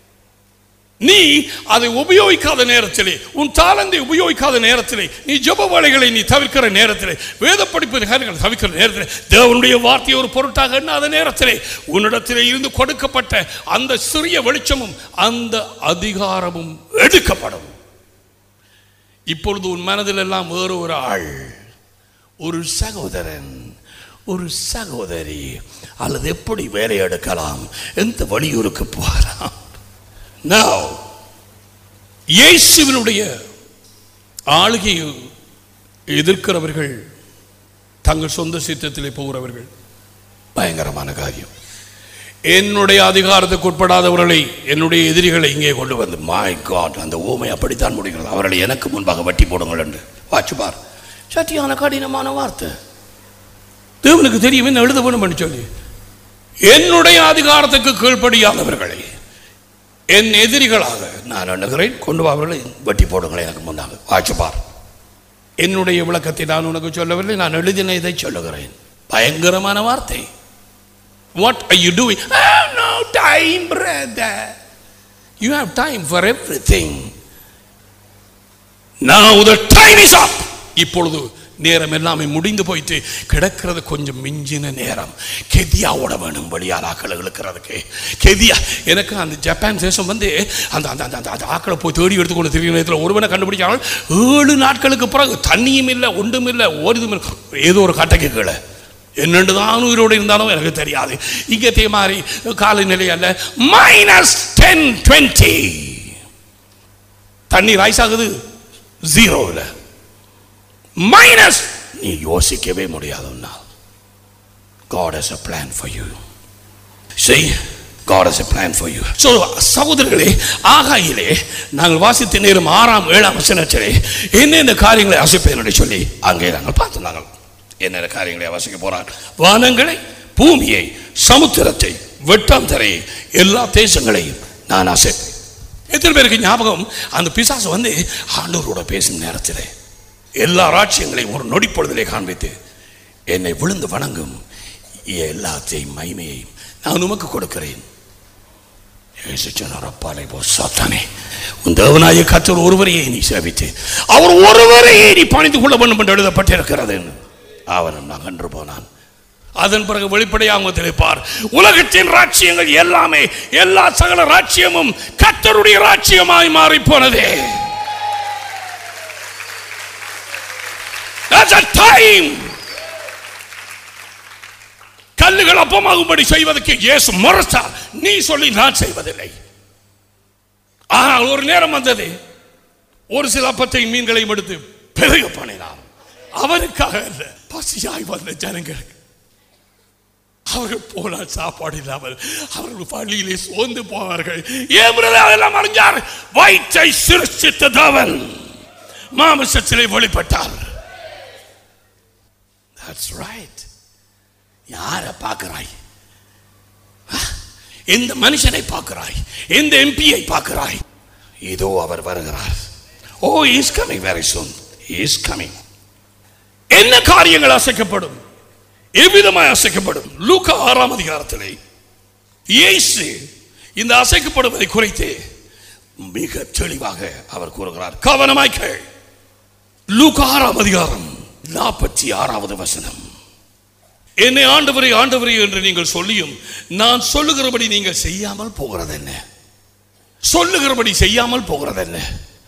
நீ அதை உபயோகிக்காத நேரத்திலே உன் தாளந்தை உபயோகிக்காத நேரத்திலே நீ ஜெப வேலைகளை நீ தவிர்க்கிற நேரத்திலே வேத படிப்பு காரியங்களை தவிர்க்கிற நேரத்திலே தேவனுடைய வார்த்தையை ஒரு பொருட்டாக எண்ணாத நேரத்திலே உன்னிடத்திலே இருந்து கொடுக்கப்பட்ட அந்த சிறிய வெளிச்சமும் அந்த அதிகாரமும் எடுக்கப்படும் இப்பொழுது உன் மனதில் எல்லாம் வேறு ஒரு ஆள் ஒரு சகோதரன் ஒரு சகோதரி அல்லது எப்படி வேலை எடுக்கலாம் எந்த வழியூருக்கு போகலாம் Now, இயேசுவினுடைய ஆளுகையை எதிர்க்கிறவர்கள் தங்கள் சொந்த சித்தத்திலே போகிறவர்கள் பயங்கரமான காரியம் என்னுடைய அதிகாரத்துக்கு உட்படாதவர்களை என்னுடைய எதிரிகளை இங்கே கொண்டு வந்து மை காட் அந்த ஊமை அப்படித்தான் முடிகிறது அவர்களை எனக்கு முன்பாக வட்டி போடுங்கள் என்று வாச்சு பார் சட்டியான கடினமான வார்த்தை தேவனுக்கு தெரியும் என்ன எழுத வேணும் என்று சொல்லி என்னுடைய அதிகாரத்துக்கு கீழ்ப்படியாதவர்களை என் எதிரிகளாக நான் எண்ணுகிறேன் கொண்டு வா அவர்களை வெட்டி போடுங்கள் எனக்கு முன்னாக வாச்சு பார் என்னுடைய விளக்கத்தை நான் உனக்கு சொல்லவில்லை நான் எழுதின இதை சொல்லுகிறேன் பயங்கரமான வார்த்தை What are you doing? Oh, no time, brother. You have time for everything. Now the time is up. இப்பொழுது நேரம் எல்லாமே முடிந்து போயிட்டு கிடக்கிறது கொஞ்சம் மிஞ்சின நேரம் கெதியாவோட வேணும் வெளியால் ஆக்களை இழுக்கிறதுக்கு கெதியா எனக்கு அந்த ஜப்பான் தேசம் வந்து அந்த அந்த அந்த அந்த ஆக்களை போய் தேடி எடுத்துக்கொண்டு திரிகிற நேரத்தில் ஒருவனை கண்டுபிடிச்சாலும் ஏழு நாட்களுக்கு பிறகு தண்ணியும் இல்லை ஒன்றும் இல்லை ஓரிதும் இல்லை ஏதோ ஒரு கட்டைக்கு கீழே என்னென்று தான் உயிரோடு இருந்தாலும் எனக்கு தெரியாது இங்கே மாதிரி காலநிலை அல்ல மைனஸ் டென் டுவெண்ட்டி தண்ணி ரைஸ் ஆகுது ஜீரோவில் மைனஸ் நீ யோசிக்கவே முடியாது உன்னால் God has a plan for you. See, God has a plan for you. So, சகோதரர்களே ஆகாயிலே நாங்கள் வாசித்த நேரம் ஆறாம் ஏழாம் வசனத்திலே என்னென்ன காரியங்களை அசைப்பேன் என்று சொல்லி அங்கே நாங்கள் பார்த்து நாங்கள் என்னென்ன காரியங்களை வாசிக்க போறார் வானங்களை பூமியை சமுத்திரத்தை வெட்டாந்தரையை எல்லா தேசங்களையும் நான் அசைப்பேன் எத்தனை பேருக்கு ஞாபகம் அந்த பிசாசு வந்து ஆண்டவரோட பேசும் நேரத்திலே எல்லா ராட்சியங்களையும் ஒரு நொடிப்பொழுதிலே காண்பித்து என்னை விழுந்து வணங்கும் எல்லாத்தையும் மகிமையையும் நான் உமக்கு கொடுக்கிறேன் இயேசு சொன்னார், அப்பாலே போ சாத்தானே உன் தேவனாய கத்தர் ஒருவரையே நீ சேவித்து அவர் ஒருவரையே நீ பணிந்து கொள்ள வேண்டும் என்று எழுதப்பட்டிருக்கிறது அவனும் நான் கன்று போனான் அதன் பிறகு வெளிப்படையாக தெளிப்பார் உலகத்தின் ராட்சியங்கள் எல்லாமே எல்லா சகல ராட்சியமும் கத்தருடைய ராட்சியமாய் மாறி போனதே That's a time. கல்லுகள் அப்பமாகும்படி செய்வதற்கு இயேசு மறுத்தார் நீ சொல்லி நான் செய்வதில்லை ஆனால் ஒரு நேரம் வந்தது ஒரு சில அப்பத்தை மீன்களையும் எடுத்து பெருக பண்ணினார் அவருக்காக அல்ல பசியாய் வந்த ஜனங்களுக்கு அவர்கள் போனால் சாப்பாடு இல்லாமல் அவர்கள் பள்ளியிலே சோர்ந்து போவார்கள் ஏன் brother அதெல்லாம் அறிஞ்சார் வயிற்றை சிருஷ்டித்த தேவன் மாமிசத்திலே வெளிப்பட்டார் That's right. யாரை பார்க்கிறாய் எந்த மனுஷனை பார்க்கிறாய் எந்த எம்பியை பார்க்கிறாய் இதோ அவர் வருகிறார் oh is coming very soon is coming என்ன காரியங்கள் அசைக்கப்படும் எவ்விதமாய் அசைக்கப்படும் லூக்கா ஆறாம் அதிகாரத்திலே இயேசு இந்த அசைக்கப்படுவதை குறித்து மிக தெளிவாக அவர் கூறுகிறார் கவனமாய் கேள் லூக்கா ஆறாம் அதிகாரம் நாற்பத்தி ஆறாவது வசனம் என்னை ஆண்டவரே ஆண்டவரே என்று நீங்கள் சொல்லியும் நான் சொல்லுகிறபடி நீங்கள் செய்யாமல் போகிறது என்ன சொல்லுகிறபடி செய்யாமல் போகிறது என்ன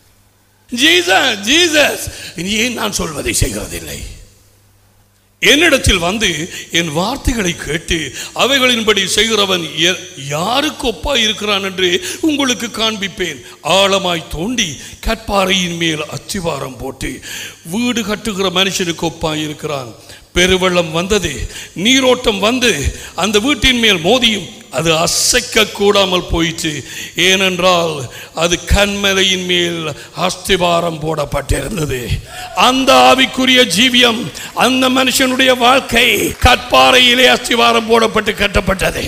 ஜீசஸ் ஜீசஸ் ஏன் நான் சொல்வதை செய்கிறதில்லை என்னிடத்தில் வந்து என் வார்த்தைகளை கேட்டு அவைகளின்படி செய்கிறவன் ய- யாருக்கு ஒப்பா இருக்கிறான் என்று உங்களுக்கு காண்பிப்பேன் ஆழமாய் தோண்டி கற்பாறையின் மேல் அச்சிவாரம் போட்டு வீடு கட்டுகிற மனுஷனுக்கு ஒப்பாய் இருக்கிறான் பெருவெள்ளம் வந்தது நீரோட்டம் வந்து அந்த வீட்டின் மேல் மோதியும் அது அசைக்க கூடாமல் போயிற்று ஏனென்றால் அது கண்மலையின் மேல் அஸ்திவாரம் போடப்பட்டிருந்தது அந்த ஆவிக்குரிய ஜீவியம் அந்த மனுஷனுடைய வாழ்க்கை கற்பாறையிலே அஸ்திவாரம் போடப்பட்டு கட்டப்பட்டது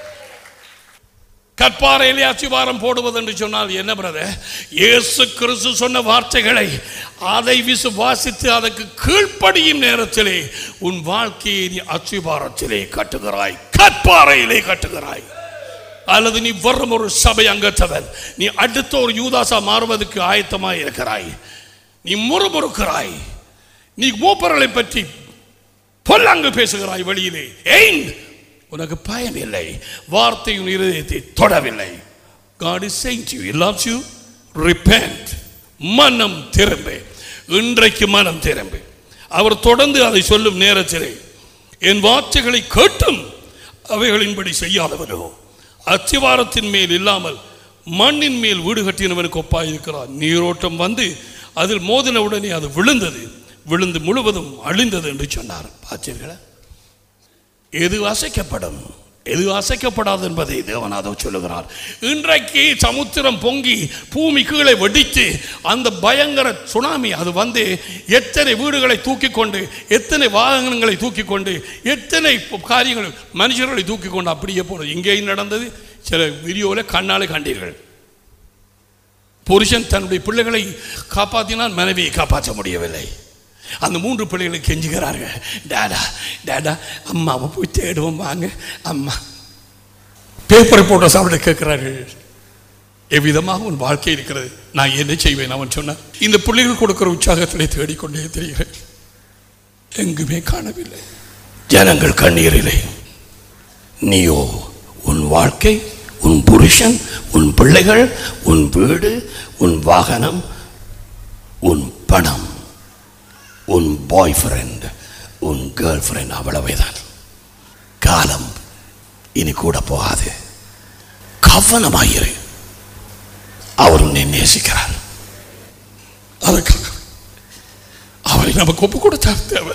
கற்பாறையிலே அஸ்திவாரம் போடுவது என்று சொன்னால் என்ன பிரதர் இயேசு கிறிஸ்து சொன்ன வார்த்தைகளை அதை விசுவாசித்து அதற்கு கீழ்ப்படியும் நேரத்திலே உன் வாழ்க்கையை நீ அஸ்திவாரத்திலே கட்டுகிறாய் கற்பாறையிலே கட்டுகிறாய் அல்லது நீ வரும் ஒரு சபை அங்கத்தவன் நீ அடுத்த ஒரு யூதாசா மாறுவதற்கு ஆயத்தமாய் இருக்கிறாய் நீ முறுமுறுக்கிறாய் நீ மூப்பர்களை பற்றி பொல்லாங்கு பேசுகிறாய் வெளியிலே ஏன் உனக்கு பயம் இல்லை வார்த்தை உன் இருதயத்தை தொடவில்லை God is saying to you, He loves you, repent. மனம் திரும்பு இன்றைக்கு மனம் திரும்பு அவர் தொடர்ந்து அதை சொல்லும் நேரத்திலே என் வார்த்தைகளை கேட்டும் அவைகளின்படி செய்யாதவனோ அத்திவாரத்தின் மேல் இல்லாமல் மண்ணின் மேல் வீடு கட்டினவனுக்கு ஒப்பாயிருக்கிறார் நீரோட்டம் வந்து அதில் மோதின உடனே அது விழுந்தது விழுந்து முழுவதும் அழிந்தது என்று சொன்னார் பார்த்தீர்களா எது அசைக்கப்படும் எது அசைக்கப்படாது என்பதை தேவநாதோ சொல்லுகிறார் இன்றைக்கு சமுத்திரம் பொங்கி பூமி கீழே வெடித்து அந்த பயங்கர சுனாமி அது வந்து எத்தனை வீடுகளை தூக்கி கொண்டு எத்தனை வாகனங்களை தூக்கி கொண்டு எத்தனை காரியங்கள் மனுஷர்களை தூக்கி கொண்டு அப்படியே போனது இங்கேயும் நடந்தது சில வீடியோவில் கண்ணாலே கண்டீர்கள் புருஷன் தன்னுடைய பிள்ளைகளை காப்பாற்றினால் மனைவியை காப்பாற்ற முடியவில்லை அந்த மூன்று பிள்ளைகளை கெஞ்சுகிறார்கள் டேடா டேடா அம்மாவை போய் தேடுவோம் வாங்க அம்மா பேப்பரை போட்ட சாப்பிட கேட்கிறார்கள் எவ்விதமாக உன் வாழ்க்கை இருக்கிறது நான் என்ன செய்வேன் அவன் சொன்னான் இந்த பிள்ளைகள் கொடுக்கிற உற்சாகத்திலே தேடிக்கொண்டே தெரிகிறேன் எங்குமே காணவில்லை ஜனங்கள் கண்ணீரிலே நீயோ உன் வாழ்க்கை உன் புருஷன் உன் பிள்ளைகள் உன் வீடு உன் வாகனம் உன் பணம் உன் பாய் ஃப்ரெண்ட் உன் கேர்ள் ஃப்ரெண்ட் அவ்வளவேதான் காலம் இனி கூட போகாது கவனமாயிரு அவர் உன்னை நேசிக்கிறார் அதுக்காக அவரை நமக்கு ஒப்பு கொடுத்தார் தேவை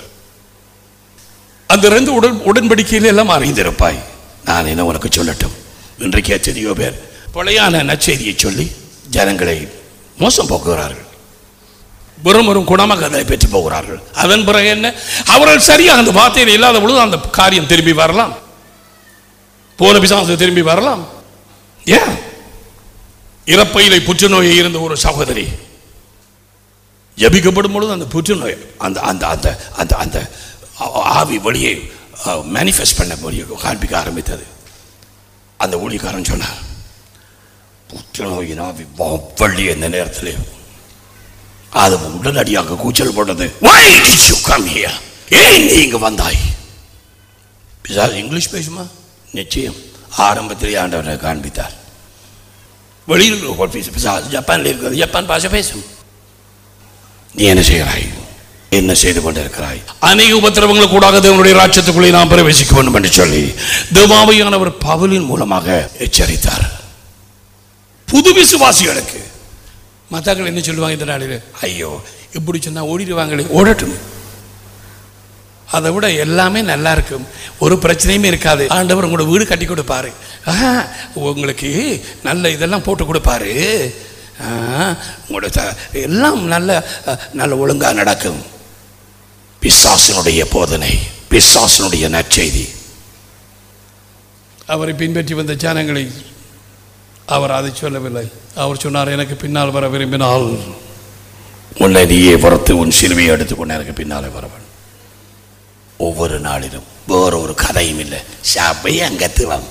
அந்த ரெண்டு உடன் உடன்படிக்கையில எல்லாம் அறிந்திருப்பாய் நான் என்ன உனக்கு சொல்லட்டும் இன்றைக்கு எத்தனையோ பேர் பழையான நற்செய்தியை சொல்லி ஜனங்களை மோசம் போக்குகிறார்கள் வெறும் வெறும் குணமாக அதை பெற்று போகிறார்கள் அதன் பிறகு என்ன அவர்கள் சரியாக அந்த வார்த்தையில் இல்லாத பொழுது அந்த காரியம் திரும்பி வரலாம் போன பிசாசு திரும்பி வரலாம் ஏன் இறப்பையிலே புற்றுநோய் இருந்த ஒரு சகோதரி ஜபிக்கப்படும் பொழுது அந்த புற்றுநோய் அந்த அந்த அந்த அந்த அந்த ஆ- ஆவி வழியை மேனிஃபெஸ்ட் பண்ண முடியும் காண்பிக்க ஆரம்பித்தது அந்த ஊழியக்காரன் சொன்னார் புற்றுநோயின் ஆவி வள்ளி இந்த நேரத்தில் அது உடனடியாக கூச்சல் போட்டது Why did you come here? ஏன் நீ இங்கு வந்தாய் பிசாசு இங்கிலீஷ் பேசுமா நிச்சயம் ஆரம்பத்திலே ஆண்டவரை காண்பித்தார் வெளியில் இருக்கிற பேசு பிசாசு ஜப்பானில் இருக்கிறது ஜப்பான் பாஷை பேசும் நீ என்ன செய்கிறாய் என்ன செய்து கொண்டிருக்கிறாய் அநேக உபத்திரவங்கள் கூடாக தேவனுடைய ராட்சத்துக்குள்ளே நாம் பிரவேசிக்க வேண்டும் என்று சொல்லி தேவாவையானவர் பவுலின் மூலமாக எச்சரித்தார் புது விசுவாசிகளுக்கு மத்தாக்கள் என்ன சொல்லுவாங்க இந்த நாளில் ஐயோ இப்படி சொன்னா ஓடிடுவாங்களே ஓடட்டும் அதை விட எல்லாமே நல்லா இருக்கும் ஒரு பிரச்சனையுமே இருக்காது ஆண்டவர் உங்களோட வீடு கட்டி கொடுப்பாரு ஆஹா, உங்களுக்கு நல்ல இதெல்லாம் போட்டு கொடுப்பாரு ஆ, உங்களோட த- எல்லாம் நல்ல அஹ், நல்ல ஒழுங்கா நடக்கும் பிசாசனுடைய போதனை பிசாசனுடைய நற்செய்தி அவரை பின்பற்றி வந்த ஜனங்களை அவர் அதை சொல்லவில்லை அவர் சொன்னார் எனக்கு பின்னால் வர விரும்பினால் உன்னை நீயே வறுத்து உன் சிலுவையை எடுத்துக்கொண்டு எனக்கு பின்னாலே வரவன் ஒவ்வொரு நாளிலும் வேற ஒரு கதையும் இல்லை சபை அங்கத்துவம்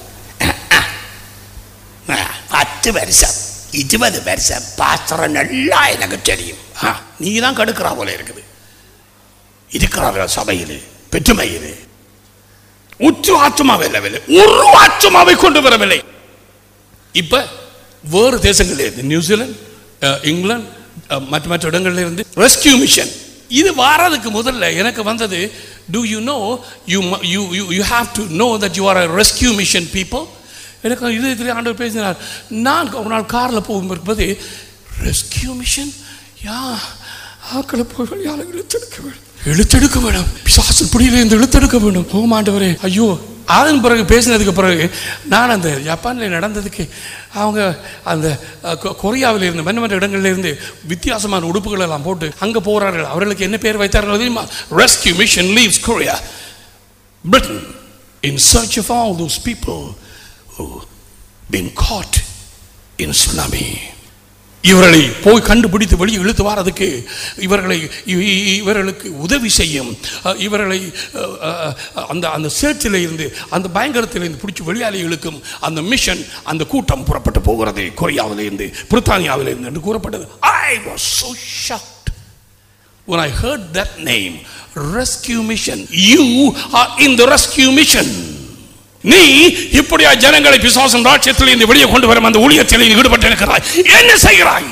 பத்து வருஷம் இருபது வருஷம் பாஸ்தரம் நல்லா எனக்கு தெரியும் ஆ, நீ தான் கடுக்கிறா போல இருக்குது இருக்கிறார்கள் சபையிலே பெற்றுமையிலே உற்று ஆத்மாவை இல்லவில்லை ஒரு ஆத்மாவை கொண்டு வரவில்லை இப்ப வேறு தேசங்களில் இருந்து நியூசிலாந்து அஹ், இங்கிலாந்து அஹ், மற்ற மற்ற இடங்கள்ல இருந்து ரெஸ்கியூ மிஷன் இது வாரதுக்கு முதல்ல எனக்கு வந்தது do you know you you you you have to know that you are a rescue mission people எனக்கு இது இதில் ஆண்டவர் பேசினார் நான் ஒரு நாள் காரில் போகும்போது ரெஸ்கியூ மிஷன் யா ஆக்களை போய் யாரை இழுத்தெடுக்க வேணும் இழுத்தெடுக்க வேணும் பிசாசு பிடியில இருந்து இழுத்தெடுக்க வேணும் போமாண்டவரே ஐயோ அதன் பிறகு பேசினதுக்கு பிறகு நான் அந்த ஜப்பானில் நடந்ததுக்கு அவங்க அந்த அஹ், கொ- கொரியாவில் இருந்து மற்ற மற்ற இடங்கள்ல இருந்து வித்தியாசமான உடுப்புகள் எல்லாம் போட்டு அங்கே போகிறார்கள் அவர்களுக்கு என்ன பேர் வைத்தார்கள் தெரியுமா rescue mission leaves Korea Britain in search of all those people who been caught in tsunami. இவர்களை போய் கண்டுபிடித்து வெளியே இழுத்து வாரதுக்கு இவர்களை இ- இ- இவர்களுக்கு உதவி செய்யும் அஹ், இவர்களை அஹ், அஹ், அந்த அந்த சேற்றில் இருந்து அந்த பயங்கரத்தில் இருந்து பிடிச்சி வெளியாலே இழுக்கும் அந்த மிஷன் அந்த கூட்டம் புறப்பட்டு போகிறது கொரியாவிலிருந்து இருந்து பிரித்தானியாவிலிருந்து என்று கூறப்பட்டது I was so shocked when I heard that name, rescue mission. You are in the rescue mission. நீ இப்படியா ஜனங்களை பிசாசம் ராட்சியத்தில் இருந்து வெளியே கொண்டு வரும் அந்த ஊழியத்தில் நீ ஈடுபட்டு இருக்கிறாய் என்ன செய்கிறாய்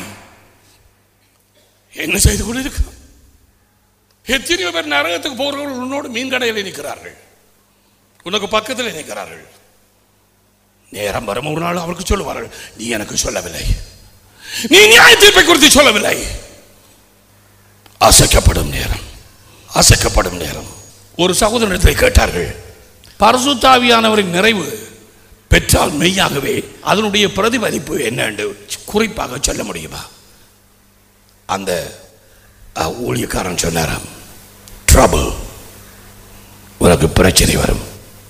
என்ன செய்து கொண்டிருக்கிறாய் எத்தனையோ பேர் நரகத்துக்கு போகிறவர்கள் உன்னோடு மீன் கடையில் நிற்கிறார்கள் உனக்கு பக்கத்தில் நிற்கிறார்கள் நேரம் வரும் ஒரு நாள் அவருக்கு சொல்லுவார்கள் நீ எனக்கு சொல்லவில்லை நீ நியாய தீர்ப்பை குறித்து சொல்லவில்லை அசைக்கப்படும் நேரம் அசைக்கப்படும் நேரம் ஒரு சகோதரத்தை கேட்டார்கள் பரசுத்தாவியானவரின் நிறைவு பெற்றால் மெய்யாகவே அதனுடைய பிரதிபலிப்பு என்ன என்று குறிப்பாக சொல்ல முடியுமா அந்த அஹ், ஊழியக்காரன் சொன்னாராம் ட்ரபிள் உனக்கு பிரச்சனை வரும்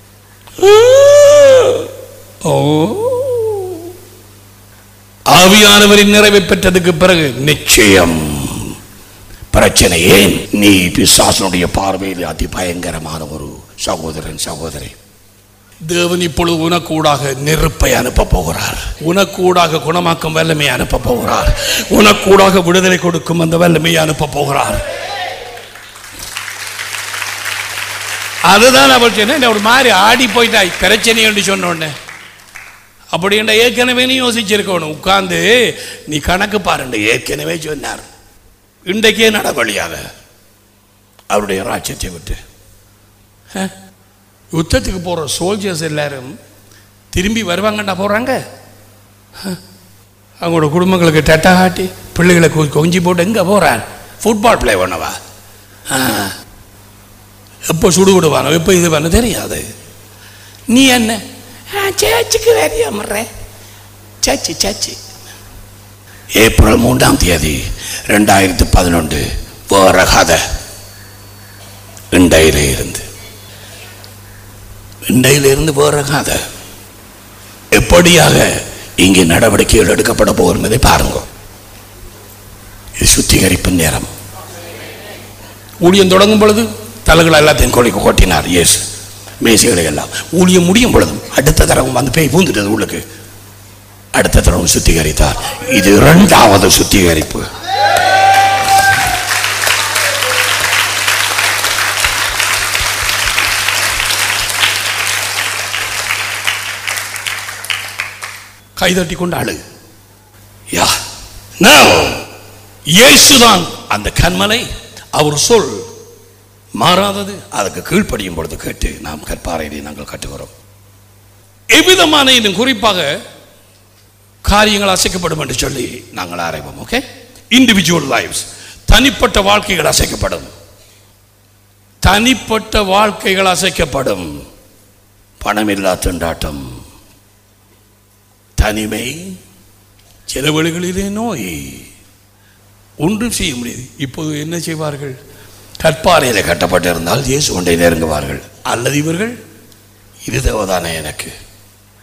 ஓ ஆவியானவரின் நிறைவை பெற்றதுக்கு பிறகு நிச்சயம் பிரச்சனை ஏன் நீ பிசாசனுடைய பார்வையில் அதி பயங்கரமான ஒரு சகோதரன் சகோதரி தேவன் இப்பொழுது உனக்கூடாக நெருப்பை அனுப்ப போகிறார் உனக்கூடாக குணமாக்கும் வல்லமையை அனுப்ப போகிறார் உனக்கூடாக விடுதலை கொடுக்கும் அந்த வல்லமையை அனுப்ப போகிறார் அதுதான் அவள் சொன்ன ஒரு மாதிரி ஆடி போயிட்டாய் பிரச்சனை என்று சொன்ன உடனே அப்படின்ற ஏற்கனவே நீ யோசிச்சிருக்கணும் உட்கார்ந்து நீ கணக்கு பாருண்டு ஏற்கனவே சொன்னார் இன்றைக்கே நடவழியாக அவருடைய ராஜ்யத்தை விட்டு ஆ? யுத்தத்துக்கு போகிற சோல்ஜர்ஸ் எல்லாரும் திரும்பி வருவாங்கண்டா போகிறாங்க அவங்களோட குடும்பங்களுக்கு டட்டா காட்டி பிள்ளைகளை கொ- கொஞ்சி போட்டு எங்கே போகிறான் ஃபுட்பால் ப்ளே பண்ணவா ஆ. எப்போ சுடு விடுவானோ எப்போ இது பண்ண தெரியாது நீ என்ன ஆ, சேர்ச்சுக்கு வேறியாமறேன் சர்ச்சு சர்ச்சு ஏப்ரல் மூன்றாம் தேதி ரெண்டாயிரத்து பதினொன்று வேற கதை இண்டையில இருந்து இண்டையில இருந்து வேற கதை எப்படியாக இங்கே நடவடிக்கைகள் எடுக்கப்பட போகும் என்பதை பாருங்க இது சுத்திகரிப்பு நேரம் ஊழியம் தொடங்கும் பொழுது தலைகள் எல்லாத்தையும் கொலைக்கு கொட்டினார் இயேசு மேசைகளை எல்லாம் ஊழியம் முடியும் பொழுதும் அடுத்த தடவை வந்து பேய் பூந்துட்டது உள்ளுக்கு அடுத்த தடவை சுத்திகரித்தார் இது இரண்டாவது சுத்திகரிப்பு கைதட்டி கொண்டு அழு யா Now, இயேசுதான் அந்த கண்மலை அவர் சொல் மாறாதது அதுக்கு கீழ்ப்படியும் பொழுது கேட்டு நாம் கற்பாறையை நாங்கள் கட்டுகிறோம் எவ்விதமான இன்னும் குறிப்பாக காரியங்கள் அசைக்கப்படும் என்று சொல்லி நாங்கள் ஆராய்வோம் ஓகே இண்டிவிஜுவல் லைஃப்ஸ் தனிப்பட்ட வாழ்க்கைகள் அசைக்கப்படும் தனிப்பட்ட வாழ்க்கைகள் அசைக்கப்படும் பணமில்லா திண்டாட்டம் தனிமை சில வழிகளிலே நோய் ஒன்றும் செய்ய முடியாது இப்போது என்ன செய்வார்கள் கற்பாறையில் கட்டப்பட்டிருந்தால் இயேசு கொண்டே நெருங்குவார்கள் அல்லது இவர்கள் இது தேவதானே எனக்கு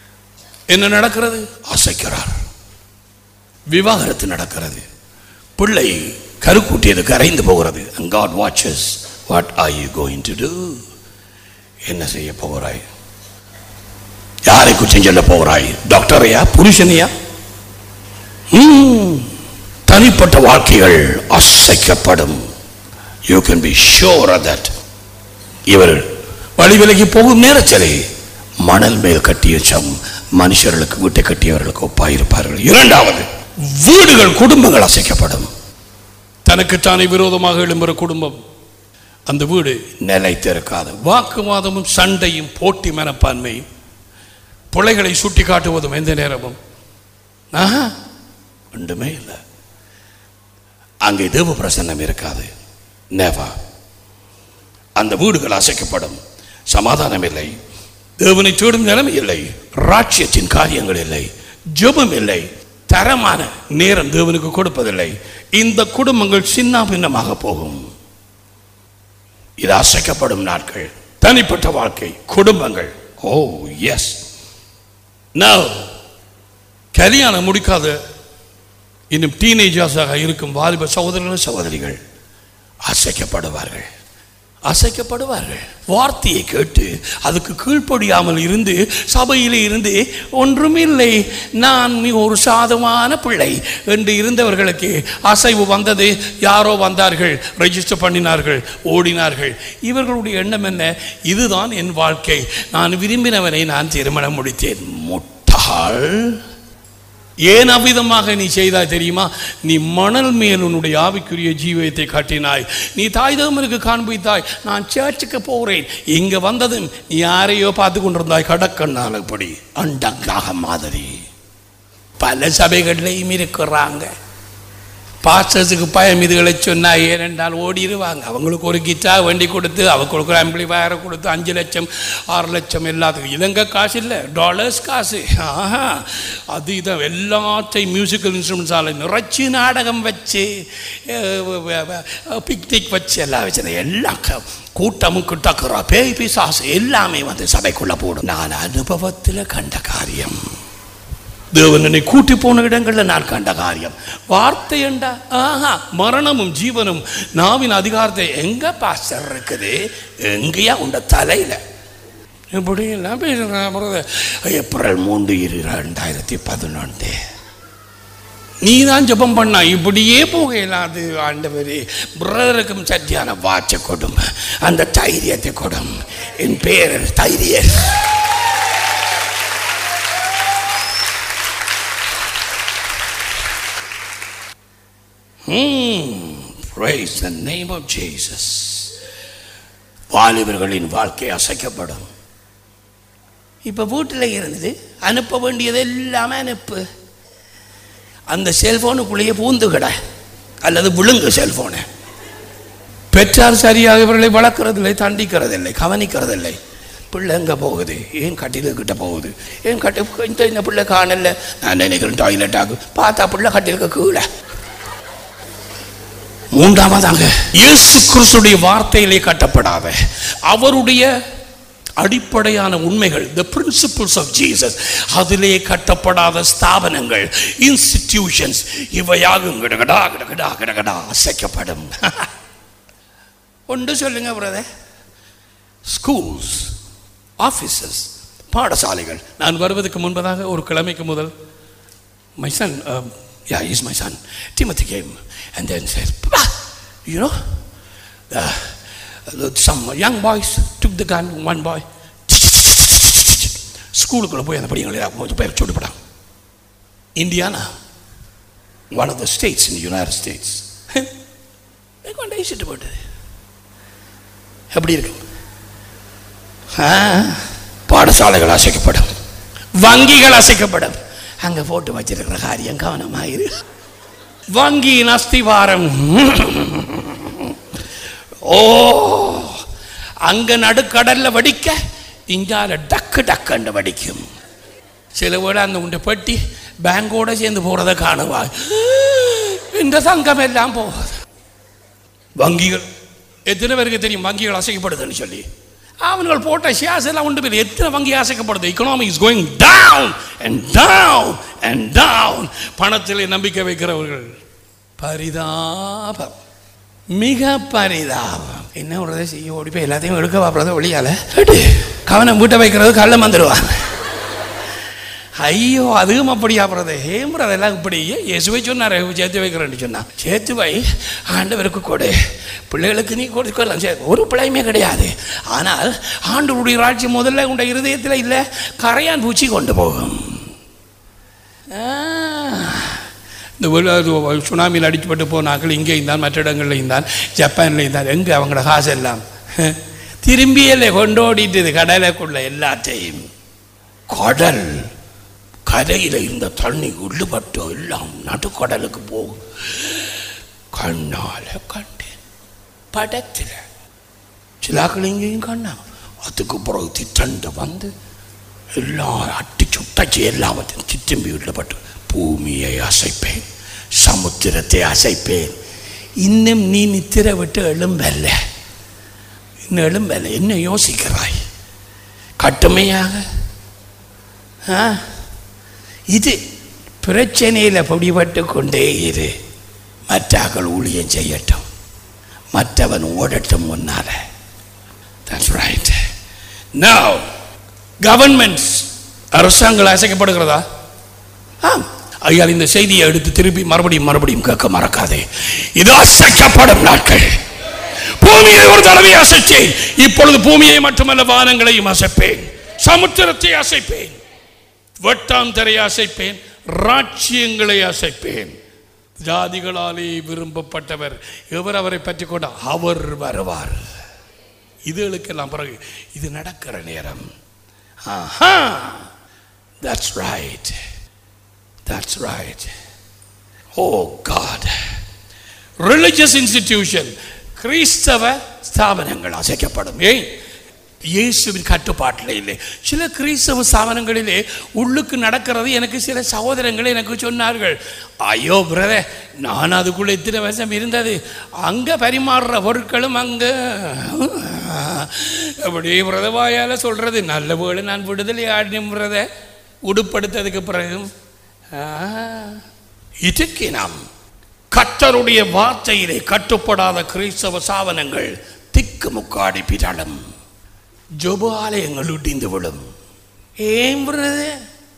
என்ன நடக்கிறது அசைக்கிறார் விவாகரத்து நடக்கிறது பிள்ளை கருக்கூட்டியது கரைந்து போகிறது and God watches what are you going to do என்ன செய்ய போகிறாய் யாரை குற்றம் சொல்ல போகிறாய் டாக்டரையா புருஷனையா ம், தனிப்பட்ட வாழ்க்கைகள் அசைக்கப்படும் you can be sure that இவர் வழி விலகி போகும் நேரத்திலே மணல் மேல் கட்டிய சம் மனுஷர்களுக்கு வீட்டை கட்டியவர்களுக்கு ஒப்பாயிருப்பார்கள் இரண்டாவது வீடுகள் குடும்பங்கள் அசைக்கப்படும் தனக்குத்தானே விரோதமாக எழும்புற குடும்பம் அந்த வீடு நிலைத்திருக்காது வாக்குவாதமும் சண்டையும் போட்டி மனப்பான்மையும் பிள்ளைகளை சுட்டி காட்டுவதும் எந்த நேரமும் ஆஹா, ஒன்றுமே இல்லை அங்கே தேவ பிரசன்னம் இருக்காது நேவா அந்த வீடுகள் அசைக்கப்படும் சமாதானம் இல்லை தேவனை தேடும் நிலைமை இல்லை ராட்சியத்தின் காரியங்கள் இல்லை ஜெபம் இல்லை தரமான நேரம் தேவனுக்கு கொடுப்பதில்லை இந்த குடும்பங்கள் சின்ன பின்னமாக போகும் இது அசைக்கப்படும் நாட்கள் தனிப்பட்ட வாழ்க்கை குடும்பங்கள் ஓ எஸ் கல்யாணம் முடிக்காத இன்னும் டீனேஜர்ஸாக இருக்கும் வாலிப சகோதரர்கள் சகோதரிகள் அசைக்கப்படுவார்கள் அசைக்கப்படுவார்கள் வார்த்தையை கேட்டு அதுக்கு கீழ்ப்படியாமல் இருந்து சபையிலே இருந்து ஒன்றுமில்லை நான் மிக ஒரு சாதமான பிள்ளை என்று இருந்தவர்களுக்கு அசைவு வந்தது யாரோ வந்தார்கள் ரெஜிஸ்டர் பண்ணினார்கள் ஓடினார்கள் இவர்களுடைய எண்ணம் என்ன இதுதான் என் வாழ்க்கை நான் விரும்பினவனை நான் திருமணம் முடித்தேன் முட்டாள் ஏன் அவ்விதமாக நீ செய்தாய் தெரியுமா நீ மணல் மேல் உன்னுடைய ஆவிக்குரிய ஜீவியத்தை காட்டினாய் நீ தாய் தகமனுக்கு காண்பித்தாய் நான் சர்ச்சுக்கு போகிறேன் இங்க வந்ததும் நீ யாரையோ பார்த்து கொண்டிருந்தாய் கடக்கண்ணால் இப்படி அண்டங்காக மாதிரி பல சபைகள்லையும் இருக்கிறாங்க பாஸ்டர்ஸுக்கு பயம் இதுகளை சொன்னா ஏனென்றால் ஓடிடுவாங்க அவங்களுக்கு ஒரு கிட்டார் வண்டி கொடுத்து அவங்களுக்கு ஒரு ஆம்பிளிஃபயரை கொடுத்து அஞ்சு லட்சம் ஆறு லட்சம் எல்லாத்துக்கும் இலங்கை காசு இல்லை டாலர்ஸ் காசு ஆஹா அது இதை எல்லாத்தையும் மியூசிக்கல் இன்ஸ்ட்ருமெண்ட்ஸால் நிறைச்சி நாடகம் வச்சு பிக்னிக் வச்சு எல்லாம் வச்சு எல்லாம் க- கூட்டமும் கிட்டக்குறா பேய் பிசாசு எல்லாமே வந்து சபைக்குள்ள போடும் நான் அனுபவத்தில் கண்ட காரியம் தேவன் என்னை கூட்டி போன இடங்கள்ல நான் கண்ட காரியம் வார்த்தை என்றா ஆஹா மரணமும் ஜீவனும் நாவின் அதிகாரத்தை எங்க பாஸ்டர் இருக்குது எங்கேயா உண்ட தலையில இப்படி எல்லாம் பேசுறேன் பிரதர். ஏப்ரல் மூன்று இரு ரெண்டாயிரத்தி பதினொன்று நீ தான் ஜெபம் பண்ணா இப்படியே போகலாம் அது ஆண்டவரே பிரதருக்கும் சத்தியான வாட்ச கொடும் அந்த தைரியத்தை கொடும் என் பேர் தைரியர் Hmm. Praise the name of Jesus. வாலிபர்களின் வாழ்க்கை அசைக்கப்படும் இப்போ வீட்டில் இருந்தது அனுப்ப வேண்டியது எல்லாமே அனுப்பு அந்த செல்போனுக்குள்ளேயே பூந்துகட அல்லது விழுங்கு செல்போனை பெற்றார் சரியாக இவர்களை வளர்க்கறதில்லை தண்டிக்கிறதில்லை கவனிக்கிறதில்லை பிள்ளை எங்கே போகுது ஏன் கட்டிலுக்கிட்ட போகுது ஏன் கட்டி இந்த இந்த பிள்ளை காணல நான் நினைக்கிறேன் டாய்லெட் ஆகும் பார்த்தா பிள்ளை கட்டிலுக்கு கீழே மூன்றாவதாக இயேசு கிறிஸ்துடைய வார்த்தையிலே கட்டப்படாத அவருடைய அடிப்படையான உண்மைகள் த பிரின்சிபிள்ஸ் ஆஃப் ஜீசஸ் அதிலே கட்டப்படாத ஸ்தாபனங்கள் இன்ஸ்டிடியூஷன்ஸ் இவையாகும் கிடகடா கிடகடா கிடகடா அசைக்கப்படும் ஒன்று சொல்லுங்க பிரதர் ஸ்கூல்ஸ் ஆஃபீஸஸ் பாடசாலைகள் நான் வருவதற்கு முன்பதாக ஒரு கிழமைக்கு முதல் my son, um, yeah, he's my son, Timothy came and then said, Papa, you know, the, the, some young boys took the gun, one boy, ஸ்கூலுக்குள்ள போய் அந்த படிங்களை கொஞ்சம் பேர் சுட்டுப்படான் Indiana one of the states in United States கொண்டே சுட்டு போட்டது எப்படி இருக்கும் ஆ, பாடசாலைகள் அசைக்கப்படும் வங்கிகள் அசைக்கப்படும் அங்க போட்டு வச்சிருக்கிற காரியம் கவனமாயிரு வங்கியின் அஸ்திவாரம் ஓ அங்க நடுக்கடல்ல வடிக்க இங்கால டக்கு டக்குன்னு வடிக்கும் சில வேளை அந்த உண்ட பெட்டி பேங்கோட சேர்ந்து போறதை காணுவாய் இந்த சங்கம் எல்லாம் போகுது வங்கிகள் எத்தனை பேருக்கு தெரியும் வங்கிகள் அசைக்கப்படுதுன்னு சொல்லி அவன்கள் போட்ட ஷேர்ஸ் எல்லாம் உண்டு பேர் எத்தனை வங்கி ஆசைக்கப்படுது economy is going down and down and down பணத்திலே நம்பிக்கை வைக்கிறவர்கள் பரிதாபம் மிக பரிதாபம் என்ன விடுறத செய்ய ஓடி போய் எல்லாத்தையும் எடுக்க வாப்புறத ஒளியால எடு. கவனம் வீட்டை வைக்கிறது கல்ல வந்துடுவான் ஐயோ அதுவும் அப்படியா பிரதே ஹேம்ரது எல்லாம் இப்படி இயேசுவை சொன்னார் சேர்த்து வைக்கிறேன்னு சொன்னான் சேர்த்து வை ஆண்டவருக்கு கொடு பிள்ளைகளுக்கு நீ கொடுக்கலாம் சரி ஒரு பிள்ளையுமே கிடையாது ஆனால் ஆண்டவருடைய ராட்சியம் முதல்ல உண்ட இருதயத்தில் இல்லை கரையான் பூச்சி கொண்டு போகும் ஆ. இந்த ஒரு சுனாமியில் அடிச்சுப்பட்டு போனாக்கள் இங்கே இருந்தான் மற்ற இடங்களில் இருந்தான் ஜப்பானில் இருந்தான் எங்கே அவங்களோட காசு எல்லாம் திரும்பியலே கொண்டோடிட்டுது கடலைக்குள்ள எல்லாத்தையும் கடல் கரையில் இருந்த தண்ணி உள்ளுபட்டு எல்லாம் நடுக்கடலுக்கு போகும் கண்ணால கண்டேன் படத்தில் சிலாக்கள் இங்கேயும் கண்ணாங்க அதுக்கு பிறகு திட்டண்டு வந்து எல்லாம் அட்டி சுட்டச்சு எல்லாவற்றையும் சித்தம்பி உள்ளப்பட்டு பூமியை அசைப்பேன் சமுத்திரத்தை அசைப்பேன் இன்னும் நீ நித்திர விட்டு எழும்பல்ல இன்னும் எழும்பல்ல என்ன யோசிக்கிறாய் கட்டுமையாக ஆ? இது பிரச்சனையில் பிடிபட்டு கொண்டே இரு மற்றாக்கள் ஊழியம் செய்யட்டும் மற்றவன் ஓடட்டும் முன்னால That's right. Now, governments அரசாங்கம் அசைக்கப்படுகிறதா ஆம் ஐயா இந்த செய்தியை எடுத்து திருப்பி மறுபடியும் மறுபடியும் கேட்க மறக்காதே இது அசைக்கப்படும் நாட்கள் பூமியை ஒரு தடவை அசைச்சேன் இப்பொழுது பூமியை மட்டுமல்ல வானங்களையும் அசைப்பேன் சமுத்திரத்தை அசைப்பேன் வெட்டாந்தரை அசைப்பேன் ராட்சியங்களை அசைப்பேன் ஜாதிகளாலே விரும்பப்பட்டவர் எவர் அவரை பற்றி கொண்ட அவர் வருவார் இதுகளுக்கெல்லாம் பிறகு இது நடக்கிற நேரம் ஆஹா that's right that's right oh God religious institution கிறிஸ்தவ ஸ்தாபனங்கள் அசைக்கப்படும் ஏன் இயேசுவின் கட்டுப்பாட்டில் இல்லை சில கிறிஸ்தவ ஸ்தாபனங்களிலே உள்ளுக்கு நடக்கிறது எனக்கு சில சகோதரங்கள் எனக்கு சொன்னார்கள் ஐயோ பிரதர் நான் அதுக்குள்ளே இத்தனை வருஷம் இருந்தது அங்கே பரிமாறுற பொருட்களும் அங்கே அப்படியே பிரதவாயால் சொல்கிறது நல்ல வேளை நான் விடுதலை ஆடின பிரத உடுப்படுத்ததுக்கு பிறகும் இதுக்கு நாம் கத்தருடைய வார்த்தையிலே கட்டுப்படாத கிறிஸ்தவ சாவனங்கள் திக்கு முக்காடி பிறழும் ஜொபு ஆலயங்கள் இடிந்து விழும் ஏன் விடுறது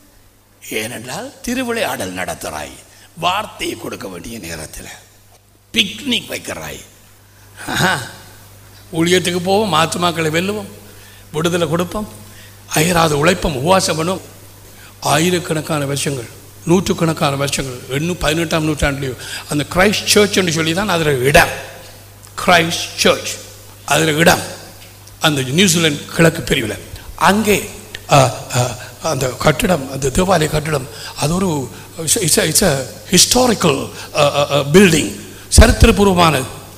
ஏனென்றால் திருவிளையாடல் நடத்துகிறாய் வார்த்தையை கொடுக்க வேண்டிய நேரத்தில் பிக்னிக் வைக்கிறாய் ஆஹா. ஊழியத்துக்கு போவோம் ஆத்துமாக்களை வெல்லுவோம் விடுதலை கொடுப்போம் அயராத உழைப்போம் உபவாசம் பண்ணுவோம் ஆயிரக்கணக்கான வருஷங்கள் நூற்றுக்கணக்கான வருஷங்கள் இன்னும் பதினெட்டாம் நூற்றாண்டுலேயும் அந்த கிரைஸ்ட் சர்ச்னு சொல்லி தான் அதில் இடம் கிரைஸ்ட் சர்ச் அதில் இடம் அந்த நியூசிலாந்து கிழக்கு பிரிவில் அங்கே அ, அ, அந்த கட்டிடம் அந்த தேவாலய கட்டிடம் அது ஒரு it's it's a historical building சரித்திரபூர்வமான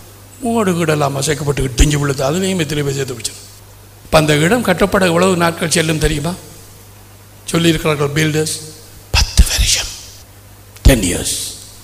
மூடு வீடெல்லாம் அசைக்கப்பட்டு இடிஞ்சு விழுது அதுலேயும் எத்தனை பேர் சேர்த்து பிடிச்சது இப்போ அந்த இடம் கட்டப்பட எவ்வளவு நாட்கள் செல்லும் தெரியுமா சொல்லியிருக்கிறார்கள் பில்டர்ஸ் பத்து வருஷம் டென் இயர்ஸ்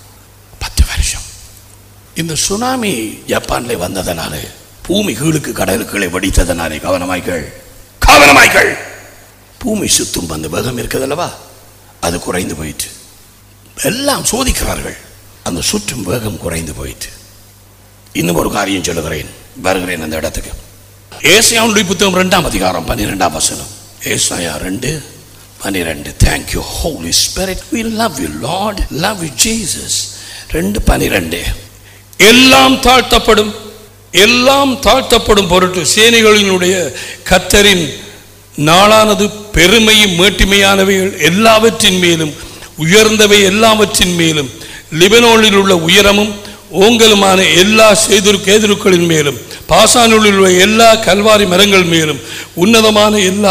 பத்து வருஷம் இந்த சுனாமி ஜப்பான்ல வந்ததனாலே பூமி கீழுக்கு கடலுக்குள்ளே வெடித்ததனாலே கவனமாய்கள் கவனமாய்கள் பூமி சுத்தும் அந்த வேகம் இருக்குதல்லவா அது குறைந்து போயிற்று எல்லாம் சோதிக்கிறார்கள் அந்த சுற்றும் வேகம் குறைந்து போயிற்று இன்னும் ஒரு காரியம் சொல்லுகிறேன் வருகிறேன் அந்த இடத்துக்கு ஏசாயாவுடைய புத்தகம் ரெண்டாம் அதிகாரம் பன்னிரெண்டாம் வசனம் ஏசாயா ரெண்டு பன்னிரெண்டு thank you holy spirit we love you lord love you Jesus ரெண்டு பன்னிரெண்டு எல்லாம் தாழ்த்தப்படும் எல்லாம் தாழ்த்தப்படும் பொருட்டு சேனைகளினுடைய கத்தரின் நாளானது பெருமையும் மேட்டிமையானவைகள் எல்லாவற்றின் மேலும் உயர்ந்தவை எல்லாவற்றின் மேலும் லிபனோனில் உள்ள உயரமும் ஓங்கலுமான எல்லா சேதுரு கேதுருக்களின் மேலும் பாசானுளில் உள்ள எல்லா கல்வாரி மரங்கள் மேலும் உன்னதமான எல்லா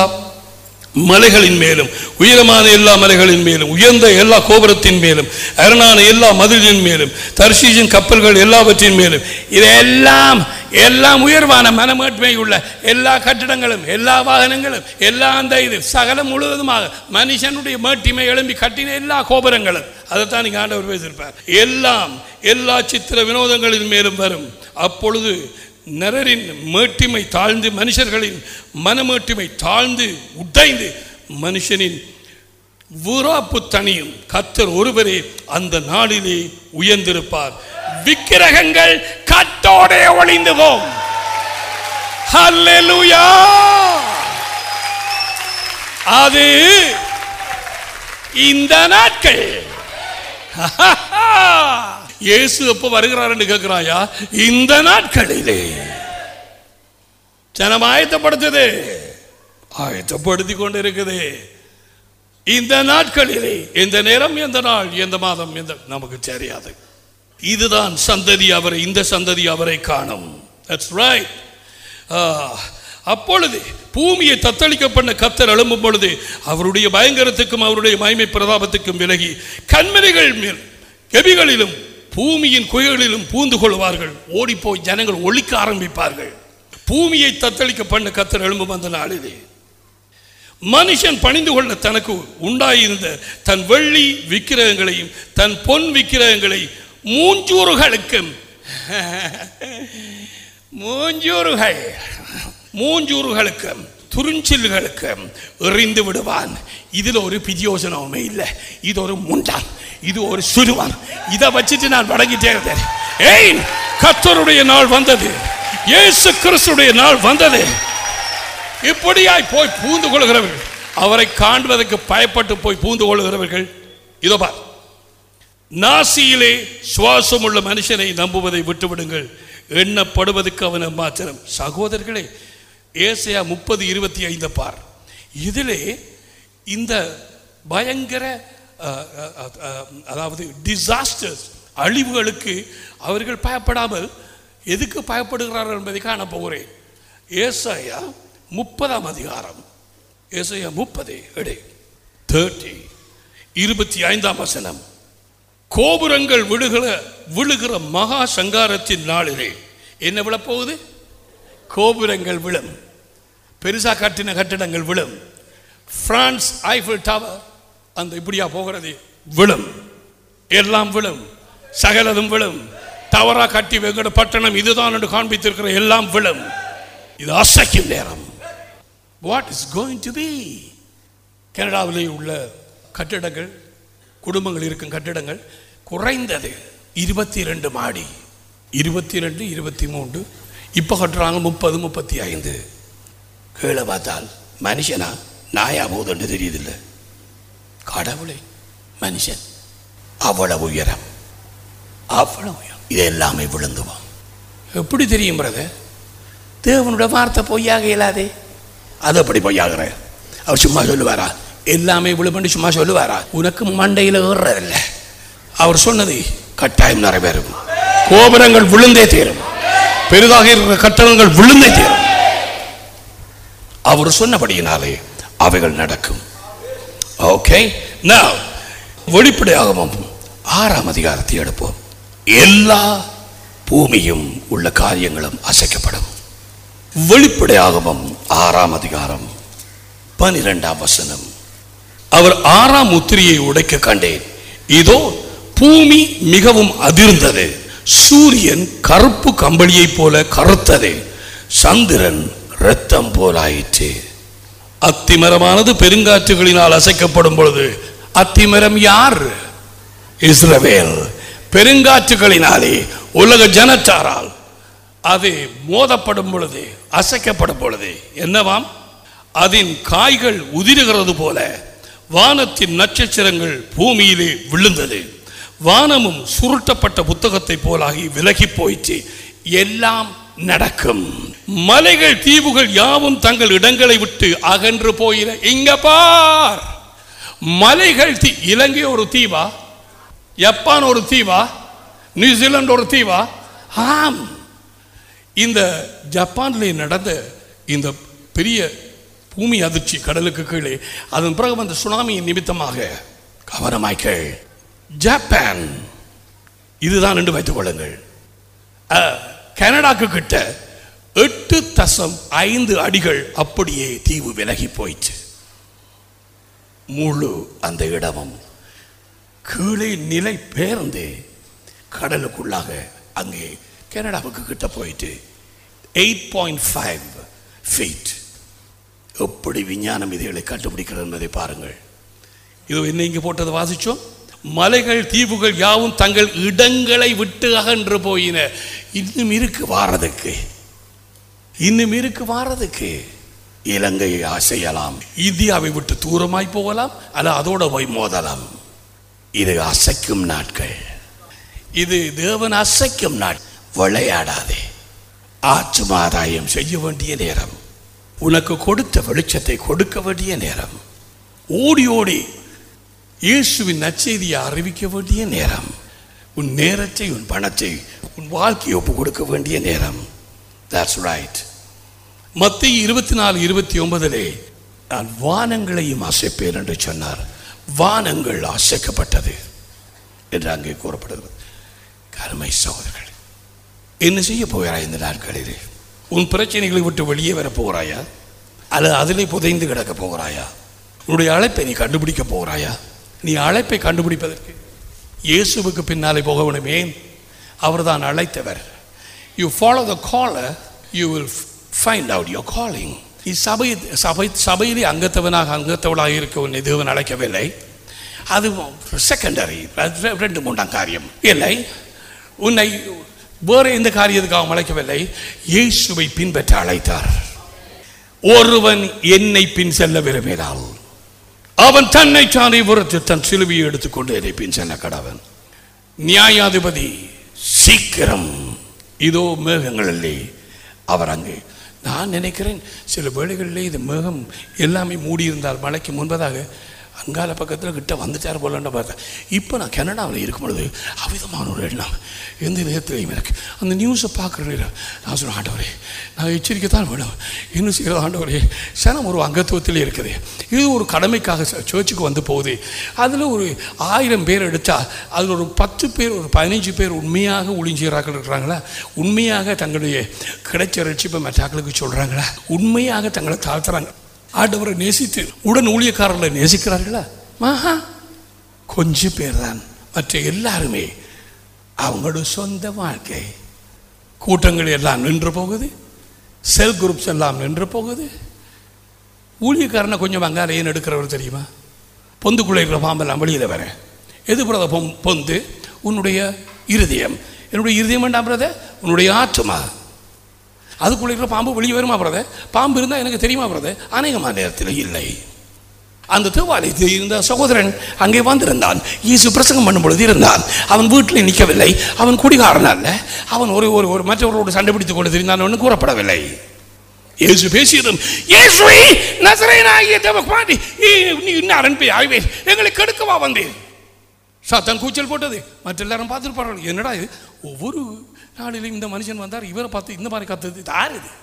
மலைகளின் மேலும் உயரமான எல்லா மலைகளின் மேலும் உயர்ந்த எல்லா கோபுரத்தின் மேலும் அரணான எல்லா மதிலின் மேலும் தர்ஷீஜின் கப்பல்கள் எல்லாவற்றின் மேலும் இதெல்லாம் எல்லாம் உயர்வான மனமேட்மை உள்ள எல்லா கட்டிடங்களும் எல்லா வாகனங்களும் எல்லா அந்த இது சகலம் முழுவதுமாக மனுஷனுடைய மேட்டிமை எழும்பி கட்டின எல்லா கோபுரங்களும் அதைத்தான் நீங்க ஆண்டவர் பேசியிருப்பார் எல்லாம் எல்லா சித்திர வினோதங்களின் மேலும் வரும் அப்பொழுது நரரின் மேட்டிமை தாழ்ந்து மனுஷர்களின் மனமேட்டிமை தாழ்ந்து உடைந்து மனுஷனின் வீராப்பு தனியும் கத்தர் ஒருவரே அந்த நாளிலே உயர்ந்திருப்பார் விக்கிரகங்கள் கட்டோடே ஒளிந்து போம் ஹல்லேலூயா அது இந்த நாட்கள் இயேசு எப்ப வருகிறார் என்று கேட்கிறாயா இந்த நாட்களிலே ஜனம் ஆயத்தப்படுத்துது ஆயத்தப்படுத்தி கொண்டு இருக்குது இந்த நாட்களிலே எந்த நேரம் எந்த நாள் எந்த மாதம் எந்த நமக்கு தெரியாது இதுதான் சந்ததி அவரை இந்த சந்ததி அவரை காணும் தட்ஸ் ரைட் அப்பொழுது பூமியை தத்தளிக்க பண்ண கத்தர் எழும்பும் பொழுது அவருடைய பயங்கரத்துக்கும் அவருடைய மகிமை பிரதாபத்துக்கும் விலகி கண்மணிகள் மேல் கெபிகளிலும் பூமியின் குயலிலும் பூந்து கொள்வார்கள் ஓடிப்போய் ஜனங்கள் ஒழிக்க ஆரம்பிப்பார்கள் பூமியை தத்தளிக்க பண்ண கத்தர் எழும்பும் அந்த நாளிலே மனுஷன் பணிந்து கொள்ள தனக்கு உண்டாயிருந்த தன் வெள்ளி விக்கிரகங்களையும் தன் பொன் விக்கிரகங்களை மூஞ்சூறுகளுக்கும் மூஞ்சூறுகள் மூஞ்சூறுகளுக்கும் துறிஞ்சில்களுக்கும் எறிந்து விடுவான் இதுல ஒரு பிரியோசனமுமே இல்லை இது ஒரு முண்டான் இது ஒரு சுருவான் இதை வச்சுட்டு நான் வழங்கிட்டே இருந்தேன் ஏய் கத்தருடைய நாள் வந்தது இயேசு கிறிஸ்துடைய நாள் வந்தது இப்படியாய் போய் பூந்து கொள்கிறவர்கள் அவரை காண்பதற்கு பயப்பட்டு போய் பூந்து கொள்கிறவர்கள் இதோ பார் நாசியிலே சுவாசம் உள்ள மனுஷனை நம்புவதை விட்டுவிடுங்கள் எண்ணப்படுவதற்கு அவன மாத்திரம் சகோதரர்களே ஏசையா முப்பது இருபத்தி ஐந்து பார் இதிலே இந்த பயங்கர அஹ், அஹ், அஹ், அதாவது டிசாஸ்டர்ஸ் அழிவுகளுக்கு அவர்கள் பயப்படாமல் எதுக்கு பயப்படுகிறார்கள் என்பதை காண போகிறேன் ஏசாயா முப்பதாம் அதிகாரம் ஏசாயா முப்பது எடை தேர்ட்டி இருபத்தி ஐந்தாம் வசனம் கோபுரங்கள் விழுகிற விழுகிற மகா சங்காரத்தின் நாளிலே என்ன விழப்போகுது கோபுரங்கள் விழும் பெருசா கட்டின கட்டிடங்கள் விழும் பிரான்ஸ் ஐஃபில் டவர் அந்த இப்படியா போகிறது விழும் எல்லாம் விழும் சகலதும் விழும் டவரா கட்டி வெங்கட பட்டணம் இதுதான் என்று காண்பித்திருக்கிற எல்லாம் விழும் இது அசைக்கும் நேரம் what is going to be கனடாவிலே உள்ள கட்டிடங்கள் குடும்பங்கள் இருக்கும் கட்டிடங்கள் குறைந்தது இருபத்தி ரெண்டு மாடி இருபத்தி ரெண்டு இருபத்தி மூன்று இப்போ கட்டுறாங்க முப்பது முப்பத்தி ஐந்து கீழே பார்த்தால் மனுஷனா நாயா போதுன்னு தெரியுதில்ல கடவுளே மனுஷன் அவ்வளவு உயரம் அவ்வளவு உயரம் இது எல்லாமே விழுந்துவான் எப்படி தெரியும் பிரதர் தேவனுடைய வார்த்தை பொய்யாக இயலாதே அது அப்படி பொய்யாகிற அவர் சும்மா சொல்லுவாரா எல்லாமே விழுமண்டு சும்மா சொல்லுவாரா உனக்கு மண்டையில் ஏறுறதில்ல அவர் சொன்னது கட்டாயம் நிறைவேறும் கோபுரங்கள் விழுந்தே தீரும் பெரிதாக இருக்கிற கட்டணங்கள் விழுந்தே தீரும் அவர் சொன்னபடியினாலே அவைகள் நடக்கும் ஓகே now வெளிப்படையாகவும் ஆறாம் அதிகாரத்தை எடுப்போம் எல்லா பூமியும் உள்ள காரியங்களும் அசைக்கப்படும் வெளிப்படையாகவும் ஆறாம் அதிகாரம் பனிரெண்டாம் வசனம் அவர் ஆறாம் முத்திரையை உடைக்க கண்டேன் இதோ பூமி மிகவும் அதிர்ந்தது சூரியன் கருப்பு கம்பளியைப் போல கருத்தது சந்திரன் இரத்தம் போலாயிற்று அத்திமரமானது பெருங்காற்றுகளினால் அசைக்கப்படும் பொழுது அத்திமரம் யார் இஸ்ரவேல் பெருங்காற்றுகளினாலே உலக ஜனத்தாரால் அது மோதப்படும் பொழுது அசைக்கப்படும் பொழுது என்னவாம் அதன் காய்கள் உதிருகிறது போல வானத்தின் நட்சத்திரங்கள் பூமியிலே விழுந்தது வானமும் சுருட்டப்பட்ட புத்தகத்தை போலாகி விலகி போயிற்று எல்லாம் நடக்கும் மலைகள் தீவுகள் யாவும் தங்கள் இடங்களை விட்டு அகன்று போயின இங்க பார் மலைகள் தீ இலங்கை ஒரு தீவா ஜப்பான் ஒரு தீவா நியூசிலாந்து ஒரு தீவா ஆம் இந்த ஜப்பானில் நடந்த இந்த பெரிய பூமி அதிர்ச்சி கடலுக்கு கீழே அதன் பிறகு வந்த சுனாமியின் நிமித்தமாக கவனமாய்கள் ஜப்பான் இதுதான் என்று வைத்துக் கொள்ளுங்கள் அஹ், கனடாக்கு கிட்ட எட்டு தசம் ஐந்து அடிகள் அப்படியே தீவு விலகி போயிற்று முழு அந்த இடமும் கீழே நிலை பேர்ந்து கடலுக்குள்ளாக அங்கே கனடாவுக்கு கிட்ட போயிட்டு எயிட் பாயிண்ட் ஃபைவ் ஃபீட் எப்படி விஞ்ஞானம் இதுகளை கண்டுபிடிக்கிறது என்பதை பாருங்கள் இது என்ன இங்கே போட்டது வாசிச்சோம் மலைகள் தீவுகள் யாவும் தங்கள் இடங்களை விட்டு அகன்று போயின இன்னும் இருக்கு வாரதுக்கு இன்னும் இருக்கு வாரதுக்கு இலங்கையை அசையலாம் இந்தியாவை விட்டு தூரமாய் போகலாம் அல்ல அதோட போய் மோதலாம் இது அசைக்கும் நாட்கள் இது தேவன் அசைக்கும் நாள் விளையாடாதே ஆச்சுமாதாயம் செய்ய வேண்டிய நேரம் உனக்கு கொடுத்த வெளிச்சத்தை கொடுக்க வேண்டிய நேரம் ஓடி ஓடி இயேசுவின் நற்செய்தியை அறிவிக்க வேண்டிய நேரம் உன் நேரத்தை உன் பணத்தை உன் வாழ்க்கையை ஒப்பு கொடுக்க வேண்டிய நேரம் தட்ஸ் ரைட் மத்திய இருபத்தி நாலு இருபத்தி ஒன்பதிலே நான் வானங்களையும் அசைப்பேன் என்று சொன்னார் வானங்கள் அசைக்கப்பட்டது என்று அங்கே கூறப்படுகிறது கருமை சகோதரர்கள் என்ன செய்ய போகிறாய் இந்த நாட்களிலே உன் பிரச்சனைகளை விட்டு வெளியே வர போகிறாயா அல்லது அதிலே புதைந்து கிடக்க போகிறாயா உன்னுடைய அழைப்பை நீ கண்டுபிடிக்க போகிறாயா நீ அழைப்பை கண்டுபிடிப்பதற்கு இயேசுவுக்கு பின்னாலே போக வேண்டுமே அவர்தான் அழைத்தவர் you follow the caller you will find out your calling நீ சபை சபை சபையிலே அங்கத்தவனாக அங்கத்தவளாக இருக்க உன்னை தேவன் அழைக்கவில்லை அது செகண்டரி ரெண்டு மூன்றாம் காரியம் இல்லை உன்னை வேறு எந்த காரியத்துக்காக அழைக்கவில்லை இயேசுவை பின்பற்ற அழைத்தார் ஒருவன் என்னை பின் செல்ல விரும்பினால் அவன் தன்னை சாரை புறத்து தன் சிலுவையை எடுத்துக்கொண்டு என்னை பின் செல்ல கடவன் நியாயாதிபதி சீக்கிரம் இதோ மேகங்களிலே அவர் அங்கே நான் நினைக்கிறேன் சில வேளைகளிலே இது மேகம் எல்லாமே மூடியிருந்தால் மழைக்கு முன்பதாக அங்கால பக்கத்தில் கிட்ட வந்துட்டார் போலன்னு பார்த்தேன் இப்போ நான் கனடாவில் இருக்கும் பொழுது அவிதமான ஒரு எண்ணம் எந்த நேரத்திலையும் எனக்கு அந்த நியூஸை பார்க்குற நேரம் நான் சொன்னேன் ஆண்டவரே நான் எச்சரிக்கை தான் வேணும் இன்னும் செய்கிறது ஆண்டவரே சனம் ஒரு அங்கத்துவத்தில் இருக்குது இது ஒரு கடமைக்காக ச- சர்ச்சுக்கு வந்து போகுது அதில் ஒரு ஆயிரம் பேர் எடுத்தா அதில் ஒரு பத்து பேர் ஒரு பதினஞ்சு பேர் உண்மையாக ஒளிஞ்சீராக்கள் இருக்கிறாங்களா உண்மையாக தங்களுடைய கிடைச்ச ரட்சிப்பை மற்றாக்களுக்கு சொல்கிறாங்களா உண்மையாக தங்களை தாழ்த்துறாங்க ஆண்டவரை நேசித்து உடன் ஊழியக்காரர்களை நேசிக்கிறார்களா மகா கொஞ்சம் பேர் தான் மற்ற எல்லாருமே அவங்களோட சொந்த வாழ்க்கை கூட்டங்கள் எல்லாம் நின்று போகுது செல் குரூப்ஸ் எல்லாம் நின்று போகுது ஊழியக்காரனை கொஞ்சம் அங்கால ஏன் எடுக்கிறவர் தெரியுமா பொந்துக்குள்ளே இருக்கிற பாம்பெல்லாம் வெளியில் வர எது பிரத பொம் பொந்து உன்னுடைய இருதயம் என்னுடைய இருதயம் வேண்டாம் பிரத உன்னுடைய ஆத்மா அதுக்குள்ளே இருக்கிற பாம்பு வெளியே வருமா பிரத பாம்பு இருந்தால் எனக்கு தெரியுமா பிரத அநேகமான நேரத்தில் இல்லை அந்த தேவாலயத்தில் இருந்த சகோதரன் அங்கே வந்திருந்தான் இயேசு பிரசங்கம் பண்ணும் பொழுது இருந்தான் அவன் வீட்டில் நிற்கவில்லை அவன் குடிகாரன் அல்ல அவன் ஒரு ஒரு ஒரு மற்றவர்களோடு சண்டை பிடித்துக் கொண்டு தெரிந்தான் ஒன்று கூறப்படவில்லை இயேசு பேசியதும் இயேசுவை நசரேனாகிய தேவகுமாரி நீ இன்னும் அரண்பை ஆய்வேன் எங்களை கெடுக்கவா வந்தேன் சாத்தான் கூச்சல் போட்டது மற்ற எல்லாரும் பார்த்துருப்பார்கள் என்னடா இது ஒவ்வொரு நாளிலும் இந்த மனுஷன் வந்தார் இவரை பார்த்து இந்த மாதிரி கத்துது இது யார் இது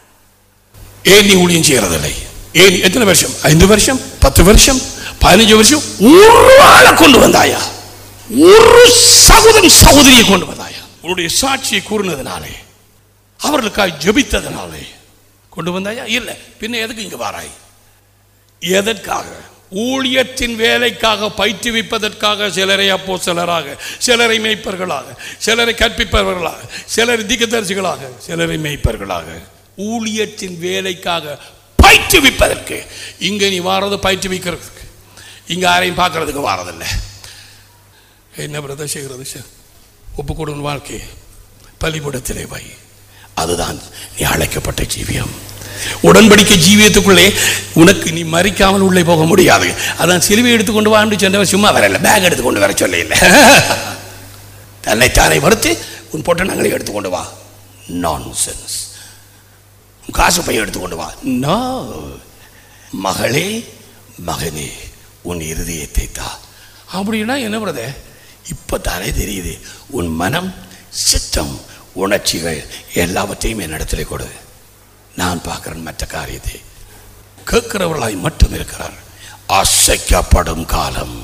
ஏன் நீ ஊழியம் செய்யறதில்லை ஏன் எத்தனை வருஷம் ஐந்து வருஷம் பத்து வருஷம் பதினஞ்சு வருஷம் ஒரு ஆளை கொண்டு வந்தாயா ஒரு சகோதரன் சகோதரியை கொண்டு வந்தாயா உன்னுடைய சாட்சியை கூறினதுனாலே அவர்களுக்காய் ஜெபித்ததுனாலே கொண்டு வந்தாயா இல்லை பின்ன எதுக்கு இங்க வாராய் எதற்காக ஊழியத்தின் வேலைக்காக பயிற்றுவிப்பதற்காக சிலரை அப்போ சிலராக சிலரை மேய்ப்பர்களாக சிலரை கற்பிப்பவர்களாக சிலரை திகதரிசிகளாக சிலரை மேய்ப்பர்களாக ஊழியத்தின் வேலைக்காக பயிற்றுவிப்பதற்கு இங்க நீ வாரது பயிற்றுவிக்கிறதுக்கு இங்க யாரையும் பார்க்கறதுக்கு வாரதில்லை என்ன பிரதர் செய்கிறது சார் ஒப்புக்கொடும் வாழ்க்கை பலிபுடத்திலே வை அதுதான் நீ அழைக்கப்பட்ட ஜீவியம் உடன்படிக்கை ஜீவியத்துக்குள்ளே உனக்கு நீ மறிக்காமல் உள்ளே போக முடியாது அதான் சிலுவை எடுத்துக்கொண்டு வாண்டு சென்றவர் சும்மா வரல பேக் எடுத்துக்கொண்டு வர சொல்ல இல்லை தன்னைத்தானே வறுத்து உன் பொட்டணங்களை எடுத்துக்கொண்டு வா நான்சென்ஸ் உன் காசு பையை எடுத்துக்கொண்டு வா நோ மகளே மகனே உன் இருதயத்தை தா அப்படின்னா என்ன பிரதே இப்போ தானே தெரியுது உன் மனம் சித்தம் உணர்ச்சிகள் எல்லாவற்றையும் என்னிடத்தில் கொடு நான் பார்க்கிறேன் மற்ற காரியத்தை கேட்கிறவர்களாய் மட்டும் இருக்கிறார் அசைக்கப்படும் காலம்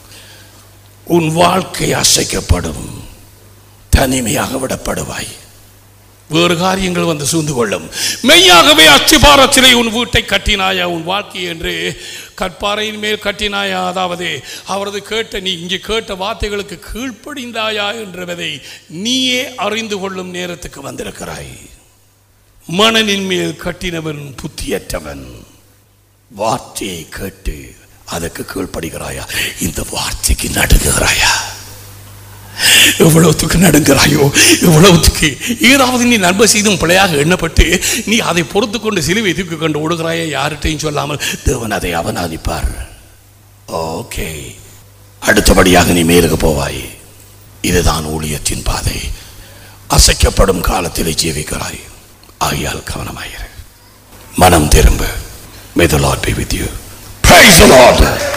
உன் வாழ்க்கை அசைக்கப்படும் தனிமையாக விடப்படுவாய் வேறு காரியங்கள் வந்து சூழ்ந்து கொள்ளும் மெய்யாகவே அச்சிபாரத்திலே உன் வீட்டை கட்டினாயா உன் வாழ்க்கை என்று கற்பாறையின் மேல் கட்டினாயா அதாவது அவரது கேட்ட நீ இங்கே கேட்ட வார்த்தைகளுக்கு கீழ்ப்படிந்தாயா என்றதை நீயே அறிந்து கொள்ளும் நேரத்துக்கு வந்திருக்கிறாய் மணலின் மேல் கட்டினவன் புத்தியற்றவன் வார்த்தையை கேட்டு அதற்கு கீழ்ப்படுகிறாயா இந்த வார்த்தைக்கு நடுங்குகிறாயா எவ்வளவுத்துக்கு நடுங்கிறாயோ எவ்வளவுத்துக்கு ஏதாவது நீ நன்மை செய்தும் பிழையாக எண்ணப்பட்டு நீ அதை பொறுத்து கொண்டு சிலுவை தூக்கி கொண்டு ஓடுகிறாயா யார்கிட்டையும் சொல்லாமல் தேவன் அதை அவனாதிப்பார் ஓகே அடுத்தபடியாக நீ மேலுக்கு போவாய் இதுதான் ஊழியத்தின் பாதை அசைக்கப்படும் காலத்திலே ஜீவிக்கிறாய் ஆகியால் கவனமாயிரு மனம் திரும்ப May the Lord be with you. Praise the Lord.